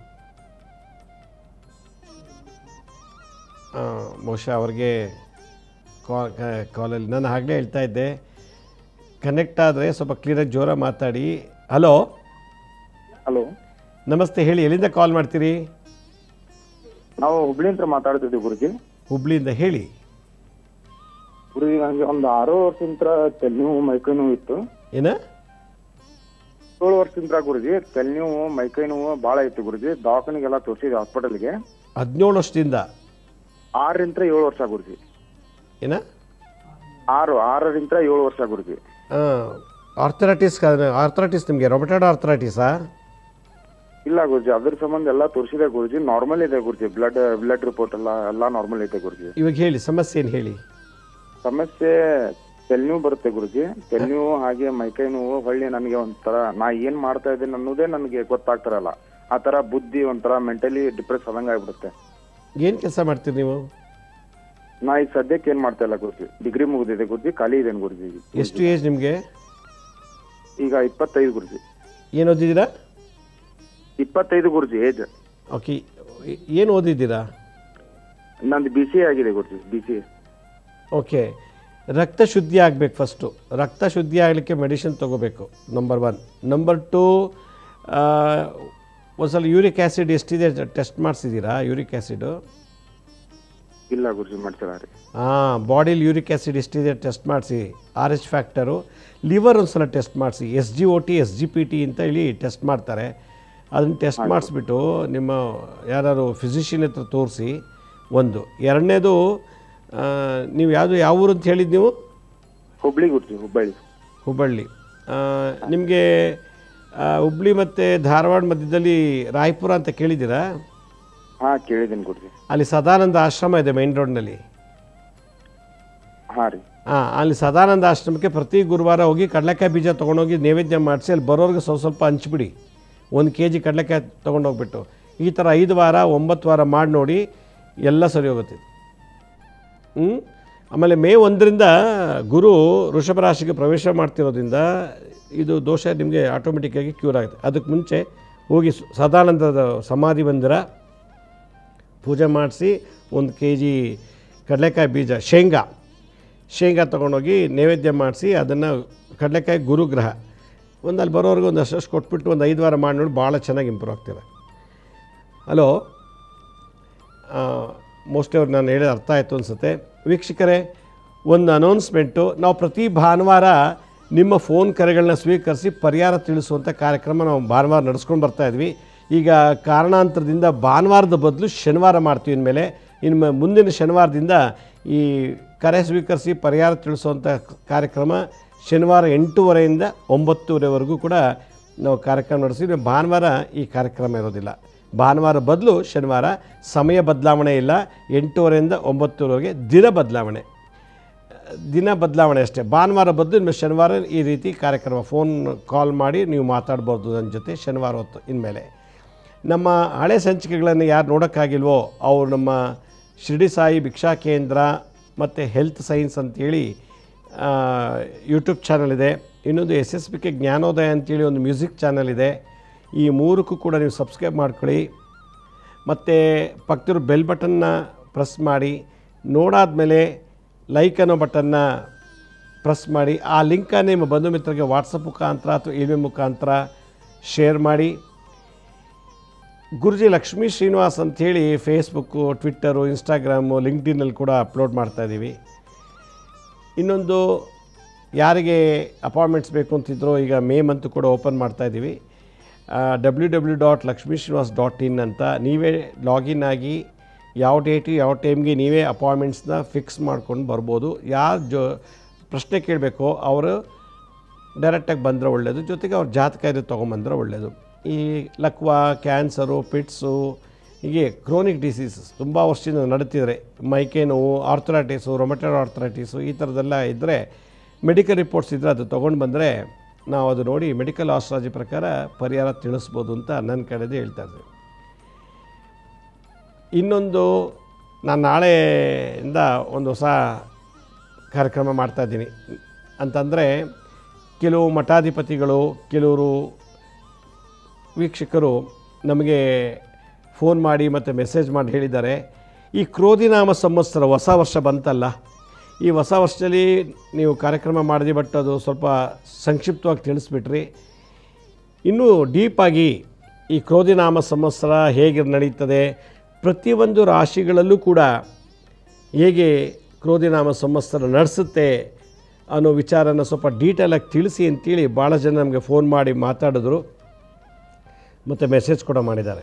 ಆ, ಬಹುಶಃ ಅವ್ರಿಗೆ ಕಾ- ಕ- ಕಾಲಲ್ಲಿ ನಾನು ಆಗಲೇ ಹೇಳ್ತಾ ಇದ್ದೆ ಕನೆಕ್ಟ್ ಆದರೆ ಸ್ವಲ್ಪ ಕ್ಲಿಯರಾಗಿ ಜೋರ ಮಾತಾಡಿ ಹಲೋ ಹಲೋ ನಮಸ್ತೆ ಹೇಳಿ ಎಲ್ಲಿಂದ ಕಾಲ್ ಮಾಡ್ತೀರಿ ನಾವು ಹುಬ್ಳಿಂತ್ರ ಮಾತಾಡ್ತಿದ್ದೀವಿ ಗುರುಜಿ ಹುಬ್ಳಿಯಿಂದ ಹೇಳಿ ಗುರುಜಿ ನನಗೆ ಒಂದು ಆರು ವರ್ಷದಿಂದ ತೆಲ್ನೋವು ಮೈಕೈ ನೋವು ಇತ್ತು ಏನ ಏಳು ವರ್ಷದಿಂದ ಗುರುಜಿ ತೆಲ್ನೋವು ಮೈಕೈ ನೋವು ಭಾಳ ಇತ್ತು ಗುರುಜಿ ದವಾಖಾನಿಗೆಲ್ಲ ತೋರಿಸಿದ್ವಿ ಹಾಸ್ಪಿಟಲ್ಗೆ ಹದಿನೇಳು ವರ್ಷದಿಂದ ಆರರಿಂದ ಏಳು ವರ್ಷ ಗುರುಜಿ ಏನ ಆರು ಆರರಿಂದ ಏಳು ವರ್ಷ ಗುರುಜಿ ಆರ್ಥರೈಟಿಸ್ ಆರ್ಥರೈಟಿಸ್ ನಿಮಗೆ ರೊಬಟೆಡ್ ಆರ್ಥರೈಟಿಸಾ ಇಲ್ಲ ಗುರುಜಿ ಅದ್ರ ಸಂಬಂಧ ಎಲ್ಲ ತೋರಿಸಿದೆ ಗುರುಜಿ ನಾರ್ಮಲ್ ಇದೆ ಗುರುಜಿ ಬ್ಲಡ್ ಬ್ಲಡ್ ರಿಪೋರ್ಟ್ ಎಲ್ಲ ಎಲ್ಲ ನಾರ್ಮಲ್ ಇದೆ ಗುರುಜಿ ಇವಾಗ ಹೇಳಿ ಸಮಸ್ಯೆ ಏನು ಹೇಳಿ ಸಮಸ್ಯೆ ತೆಲ್ನೋವು ಬರುತ್ತೆ ಗುರುಜಿ ತೆಲ್ನೋವು ಹಾಗೆ ಮೈಕೈ ನೋವು ಹೊಳ್ಳಿ ನನಗೆ ಒಂಥರ ನಾ ಏನ್ ಮಾಡ್ತಾ ಇದ್ದೀನಿ ಅನ್ನೋದೇ ನನಗೆ ಗೊತ್ತಾಗ್ತಿರಲ್ಲ ಆ ತರ ಬುದ್ಧಿ ಒಂಥರ ಮೆಂಟಲಿ ಡಿಪ್ರೆಸ್ ಆದಂಗ ಆಗ್ಬಿಡುತ್ತೆ ಏನು ಕೆಲಸ ಮಾಡ್ತೀರಿ ನೀವು ನಾ ಈಗ ಸದ್ಯಕ್ಕೆ ಏನ್ ಮಾಡ್ತಾ ಇಲ್ಲ ಗುರುಜಿ ಡಿಗ್ರಿ ಮುಗಿದಿದೆ ಗುರುಜಿ ಖಾಲಿ ಇದೇನು ಗುರುಜಿ ಈಗ. ಎಷ್ಟು ಏಜ್ ನಿಮಗೆ ಈಗ ಇಪ್ಪತ್ತೈದು ಗುರುಜಿ ಏನು ಓದಿದ್ದೀರಾ ಇಪ್ಪತ್ತೈದು ಗುರುಜಿ ಏಜ್ ಓಕೆ ಏನು ಓದಿದ್ದೀರಾ ನಂದು ಬಿ ಸಿ ಆಗಿದೆ ಗುರುಜಿ ಬಿ ಸಿ ಓಕೆ ರಕ್ತ ಶುದ್ಧಿ ಆಗಬೇಕು ಫಸ್ಟು ರಕ್ತ ಶುದ್ಧಿ ಆಗಲಿಕ್ಕೆ ಮೆಡಿಸಿನ್ ತೊಗೋಬೇಕು ನಂಬರ್ ಒನ್ ನಂಬರ್ ಟು ಒಂದ್ಸಲ ಯೂರಿಕ್ ಆ್ಯಸಿಡ್ ಎಷ್ಟಿದೆ ಟೆಸ್ಟ್ ಮಾಡಿಸಿದ್ದೀರಾ ಯೂರಿಕ್ ಆ್ಯಸಿಡು ಇಲ್ಲ ಗುರುಜಿ ಮಾಡ್ತಿಲ್ಲ ರೀ ಹಾಂ ಬಾಡಿಲಿ ಯೂರಿಕ್ ಆ್ಯಸಿಡ್ ಎಷ್ಟಿದೆ ಟೆಸ್ಟ್ ಮಾಡಿಸಿ ಆರ್ ಎಚ್ ಫ್ಯಾಕ್ಟರು ಲಿವರ್ ಒಂದು ಸಲ ಟೆಸ್ಟ್ ಮಾಡಿಸಿ S G O T S G P T ಅಂತ ಹೇಳಿ ಟೆಸ್ಟ್ ಮಾಡ್ತಾರೆ ಅದನ್ನು ಟೆಸ್ಟ್ ಮಾಡಿಸ್ಬಿಟ್ಟು ನಿಮ್ಮ ಯಾರು ಫಿಸಿಷಿಯನ್ ಹತ್ರ ತೋರಿಸಿ ಒಂದು ಎರಡನೇದು ಆ, ನೀವು ಯಾವುದು ಯಾವ ಊರು ಅಂತ ಹೇಳಿದ್ದು ನೀವು ಹುಬ್ಳಿ ಗುರುಜಿ ಹುಬ್ಬಳ್ಳಿ ಹುಬ್ಬಳ್ಳಿ ನಿಮಗೆ ಹುಬ್ಳಿ ಮತ್ತು ಧಾರವಾಡ ಮಧ್ಯದಲ್ಲಿ ರಾಯಪುರ ಅಂತ ಕೇಳಿದ್ದೀರಾ ಹಾ ಕೇಳಿದ್ದೀನಿ ಗುರುಜಿ ಅಲ್ಲಿ ಸದಾನಂದ ಆಶ್ರಮ ಇದೆ ಮೈನ್ ರೋಡ್ನಲ್ಲಿ ಹಾ ರೀ ಹಾಂ ಅಲ್ಲಿ ಸದಾನಂದ ಆಶ್ರಮಕ್ಕೆ ಪ್ರತಿ ಗುರುವಾರ ಹೋಗಿ ಕಡಲೆಕಾಯಿ ಬೀಜ ತೊಗೊಂಡೋಗಿ ನೈವೇದ್ಯ ಮಾಡಿಸಿ ಅಲ್ಲಿ ಬರೋರಿಗೆ ಸ್ವಲ್ಪ ಸ್ವಲ್ಪ ಹಂಚ್ಬಿಡಿ ಒಂದು ಕೆ ಜಿ ಕಡಲೆಕಾಯಿ ತೊಗೊಂಡೋಗ್ಬಿಟ್ಟು ಈ ಥರ ಐದು ವಾರ ಒಂಬತ್ತು ವಾರ ಮಾಡಿ ನೋಡಿ ಎಲ್ಲ ಸರಿ ಹೋಗುತ್ತೆ ಹ್ಞೂ ಆಮೇಲೆ ಮೇ ಒಂದರಿಂದ ಗುರು ವೃಷಭ ರಾಶಿಗೆ ಪ್ರವೇಶ ಮಾಡ್ತಿರೋದ್ರಿಂದ ಇದು ದೋಷ ನಿಮಗೆ ಆಟೋಮೆಟಿಕ್ಕಾಗಿ ಕ್ಯೂರ್ ಆಗುತ್ತೆ ಅದಕ್ಕೆ ಮುಂಚೆ ಹೋಗಿ ಸು- ಸದಾನಂದದ ಸಮಾಧಿ ಮಂದಿರ ಪೂಜೆ ಮಾಡಿಸಿ ಒಂದು ಕೆ ಜಿ ಕಡಲೆಕಾಯಿ ಬೀಜ ಶೇಂಗಾ ಶೇಂಗಾ ತೊಗೊಂಡೋಗಿ ನೈವೇದ್ಯ ಮಾಡಿಸಿ ಅದನ್ನು ಕಡಲೆಕಾಯಿ ಗುರುಗ್ರಹ ಒಂದು ಅಲ್ಲಿ ಬರೋರ್ಗೆ ಒಂದು ಅಷ್ಟು ಕೊಟ್ಬಿಟ್ಟು ಒಂದು ಐದು ವಾರ ಮಾಡಿ ನೋಡಿ ಭಾಳ ಚೆನ್ನಾಗಿ ಇಂಪ್ರೂವ್ ಆಗ್ತಿದೆ ಹಲೋ ಮೋಸ್ಟ್ಲಿ ಅವ್ರು ನಾನು ಹೇಳಿದ ಅರ್ಥ ಆಯಿತು ಅನಿಸುತ್ತೆ ವೀಕ್ಷಕರೇ ಒಂದು ಅನೌನ್ಸ್ಮೆಂಟು ನಾವು ಪ್ರತಿ ಭಾನುವಾರ ನಿಮ್ಮ ಫೋನ್ ಕರೆಗಳನ್ನ ಸ್ವೀಕರಿಸಿ ಪರಿಹಾರ ತಿಳಿಸುವಂಥ ಕಾರ್ಯಕ್ರಮ ನಾವು ಭಾನುವಾರ ನಡೆಸ್ಕೊಂಡು ಬರ್ತಾಯಿದ್ವಿ ಈಗ ಕಾರಣಾಂತರದಿಂದ ಭಾನುವಾರದ ಬದಲು ಶನಿವಾರ ಮಾಡ್ತೀವಿ ಇನ್ಮೇಲೆ ಇನ್ನು ಮುಂದಿನ ಶನಿವಾರದಿಂದ ಈ ಕರೆ ಸ್ವೀಕರಿಸಿ ಪರಿಹಾರ ತಿಳಿಸುವಂಥ ಕಾರ್ಯಕ್ರಮ ಶನಿವಾರ ಎಂಟೂವರೆಯಿಂದ ಒಂಬತ್ತುವರೆವರೆಗೂ ಕೂಡ ನಾವು ಕಾರ್ಯಕ್ರಮ ನಡೆಸಿದ್ವಿ ಭಾನುವಾರ ಈ ಕಾರ್ಯಕ್ರಮ ಇರೋದಿಲ್ಲ ಭಾನುವಾರ ಬದಲು ಶನಿವಾರ ಸಮಯ ಬದಲಾವಣೆ ಇಲ್ಲ ಎಂಟೂವರೆಯಿಂದ ಒಂಬತ್ತುವರೆಗೆ ದಿನ ಬದಲಾವಣೆ ದಿನ ಬದಲಾವಣೆ ಅಷ್ಟೇ ಭಾನುವಾರ ಬದಲು ಇನ್ನು ಶನಿವಾರ ಈ ರೀತಿ ಕಾರ್ಯಕ್ರಮ ಫೋನ್ ಕಾಲ್ ಮಾಡಿ ನೀವು ಮಾತಾಡ್ಬೋದು ನನ್ನ ಜೊತೆ ಶನಿವಾರ ಹೊತ್ತು ಇನ್ಮೇಲೆ ನಮ್ಮ ಹಳೆ ಸಂಚಿಕೆಗಳನ್ನು ಯಾರು ನೋಡೋಕ್ಕಾಗಿಲ್ವೋ ಅವರು ನಮ್ಮ ಶಿರ್ಡಿ ಸಾಯಿ ಭಿಕ್ಷಾ ಕೇಂದ್ರ ಮತ್ತು ಹೆಲ್ತ್ ಸೈನ್ಸ್ ಅಂತೇಳಿ ಯೂಟ್ಯೂಬ್ ಚಾನಲ್ ಇದೆ ಇನ್ನೊಂದು ಎಸ್ ಎಸ್ ಪಿ ಕೆ ಜ್ಞಾನೋದಯ ಅಂತೇಳಿ ಒಂದು ಮ್ಯೂಸಿಕ್ ಚಾನಲ್ ಇದೆ ಈ ಮೂರಕ್ಕೂ ಕೂಡ ನೀವು ಸಬ್ಸ್ಕ್ರೈಬ್ ಮಾಡ್ಕೊಳ್ಳಿ ಮತ್ತು ಪಕ್ಕದಿರೋ ಬೆಲ್ ಬಟನ್ನ ಪ್ರೆಸ್ ಮಾಡಿ ನೋಡಾದಮೇಲೆ ಲೈಕ್ ಅನ್ನೋ ಬಟನ್ನ ಪ್ರೆಸ್ ಮಾಡಿ ಆ ಲಿಂಕನ್ನು ನಿಮ್ಮ ಬಂಧು ಮಿತ್ರರಿಗೆ ವಾಟ್ಸಪ್ ಮುಖಾಂತರ ಅಥವಾ ಇಮೇಲ್ ಮುಖಾಂತರ ಶೇರ್ ಮಾಡಿ ಗುರುಜಿ ಲಕ್ಷ್ಮೀ ಶ್ರೀನಿವಾಸ್ ಅಂಥೇಳಿ ಫೇಸ್ಬುಕ್ಕು ಟ್ವಿಟ್ಟರು ಇನ್ಸ್ಟಾಗ್ರಾಮು ಲಿಂಕ್ಡಿನಲ್ಲಿ ಕೂಡ ಅಪ್ಲೋಡ್ ಮಾಡ್ತಾಯಿದ್ದೀವಿ ಇನ್ನೊಂದು ಯಾರಿಗೆ ಅಪಾಯಿಂಟ್ಮೆಂಟ್ಸ್ ಬೇಕು ಅಂತಿದ್ರೋ ಈಗ ಮೇ ಮಂತು ಕೂಡ ಓಪನ್ ಮಾಡ್ತಾಯಿದ್ದೀವಿ W W dot Lakshmi Srinivas dot in ಅಂತ ನೀವೇ ಲಾಗಿನ್ ಆಗಿ ಯಾವ ಡೇಟು ಯಾವ ಟೈಮ್ಗೆ ನೀವೇ ಅಪಾಯಿಂಟ್ಮೆಂಟ್ಸ್ನ ಫಿಕ್ಸ್ ಮಾಡ್ಕೊಂಡು ಬರ್ಬೋದು ಯಾರು ಜೊ ಪ್ರಶ್ನೆ ಕೇಳಬೇಕೋ ಅವರು ಡೈರೆಕ್ಟಾಗಿ ಬಂದರೆ ಒಳ್ಳೆಯದು ಜೊತೆಗೆ ಅವ್ರ ಜಾತಕ ಇದು ತೊಗೊಂಬಂದ್ರೆ ಒಳ್ಳೆಯದು ಈ ಲಕ್ವ ಕ್ಯಾನ್ಸರು ಪಿಟ್ಸು ಹೀಗೆ ಕ್ರೋನಿಕ್ ಡಿಸೀಸಸ್ ತುಂಬ ವರ್ಷದಿಂದ ನಡೀತಿದ್ದಾರೆ ಮೈಕೈ ನೋವು ಆರ್ಥರೈಟಿಸು ರೊಮೆಟೆಡ್ ಆರ್ಥರೈಟಿಸು ಈ ಥರದ್ದೆಲ್ಲ ಇದ್ದರೆ ಮೆಡಿಕಲ್ ರಿಪೋರ್ಟ್ಸ್ ಇದ್ದರೆ ಅದು ತೊಗೊಂಡು ಬಂದರೆ ನಾವು ಅದು ನೋಡಿ ಮೆಡಿಕಲ್ ಆಸ್ಟ್ರಾಲಜಿ ಪ್ರಕಾರ ಪರಿಹಾರ ತಿಳಿಸ್ಬೋದು ಅಂತ ನನ್ನ ಕಡೆದು ಹೇಳ್ತಾ ಇದ್ದೆ ಇನ್ನೊಂದು ನಾನು ನಾಳೆಯಿಂದ ಒಂದು ಹೊಸ ಕಾರ್ಯಕ್ರಮ ಮಾಡ್ತಾಯಿದ್ದೀನಿ ಅಂತಂದರೆ ಕೆಲವು ಮಠಾಧಿಪತಿಗಳು ಕೆಲವರು ವೀಕ್ಷಕರು ನಮಗೆ ಫೋನ್ ಮಾಡಿ ಮತ್ತು ಮೆಸೇಜ್ ಮಾಡಿ ಹೇಳಿದ್ದಾರೆ ಈ ಕ್ರೋಧಿನಾಮ ಸಂವತ್ಸರ ಹೊಸ ವರ್ಷ ಬಂತಲ್ಲ ಈ ಹೊಸ ವರ್ಷದಲ್ಲಿ ನೀವು ಕಾರ್ಯಕ್ರಮ ಮಾಡಿದ್ರಿ ಬಟ್ ಅದು ಸ್ವಲ್ಪ ಸಂಕ್ಷಿಪ್ತವಾಗಿ ತಿಳಿಸ್ಬಿಟ್ರಿ ಇನ್ನೂ ಡೀಪಾಗಿ ಈ ಕ್ರೋಧಿನಾಮ ಸಂವತ್ಸರ ಹೇಗೆ ನಡೀತದೆ ಪ್ರತಿಯೊಂದು ರಾಶಿಗಳಲ್ಲೂ ಕೂಡ ಹೇಗೆ ಕ್ರೋಧಿನಾಮ ಸಂವತ್ಸರ ನಡೆಸುತ್ತೆ ಅನ್ನೋ ವಿಚಾರನ ಸ್ವಲ್ಪ ಡೀಟೇಲಾಗಿ ತಿಳಿಸಿ ಅಂತೇಳಿ ಭಾಳ ಜನ ನಮಗೆ ಫೋನ್ ಮಾಡಿ ಮಾತಾಡಿದ್ರು ಮತ್ತು ಮೆಸೇಜ್ ಕೂಡ ಮಾಡಿದ್ದಾರೆ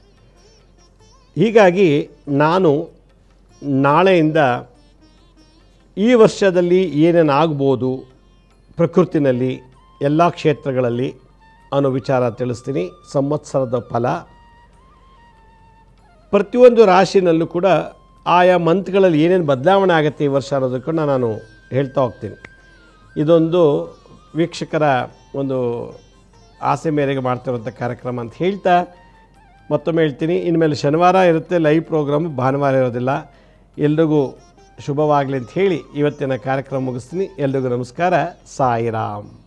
ಹೀಗಾಗಿ ನಾನು ನಾಳೆಯಿಂದ ಈ ವರ್ಷದಲ್ಲಿ ಏನೇನು ಆಗ್ಬೋದು ಪ್ರಕೃತಿನಲ್ಲಿ ಎಲ್ಲ ಕ್ಷೇತ್ರಗಳಲ್ಲಿ ಅನ್ನೋ ವಿಚಾರ ತಿಳಿಸ್ತೀನಿ ಸಂವತ್ಸರದ ಫಲ ಪ್ರತಿಯೊಂದು ರಾಶಿನಲ್ಲೂ ಕೂಡ ಆಯಾ ಮಂತ್ಗಳಲ್ಲಿ ಏನೇನು ಬದಲಾವಣೆ ಆಗುತ್ತೆ ಈ ವರ್ಷ ಅನ್ನೋದಕ್ಕನ್ನು ನಾನು ಹೇಳ್ತಾ ಹೋಗ್ತೀನಿ ಇದೊಂದು ವೀಕ್ಷಕರ ಒಂದು ಆಸೆ ಮೇರೆಗೆ ಮಾಡ್ತಿರೋಂಥ ಕಾರ್ಯಕ್ರಮ ಅಂತ ಹೇಳ್ತಾ ಮತ್ತೊಮ್ಮೆ ಹೇಳ್ತೀನಿ ಇನ್ಮೇಲೆ ಶನಿವಾರ ಇರುತ್ತೆ ಲೈವ್ ಪ್ರೋಗ್ರಾಮ್ ಭಾನುವಾರ ಇರೋದಿಲ್ಲ ಎಲ್ರಿಗೂ ಶುಭವಾಗಲಿ ಅಂತ ಹೇಳಿ ಇವತ್ತಿನ ಕಾರ್ಯಕ್ರಮ ಮುಗಿಸ್ತೀನಿ ಎಲ್ರಿಗೂ ನಮಸ್ಕಾರ ಸಾಯಿರಾಮ್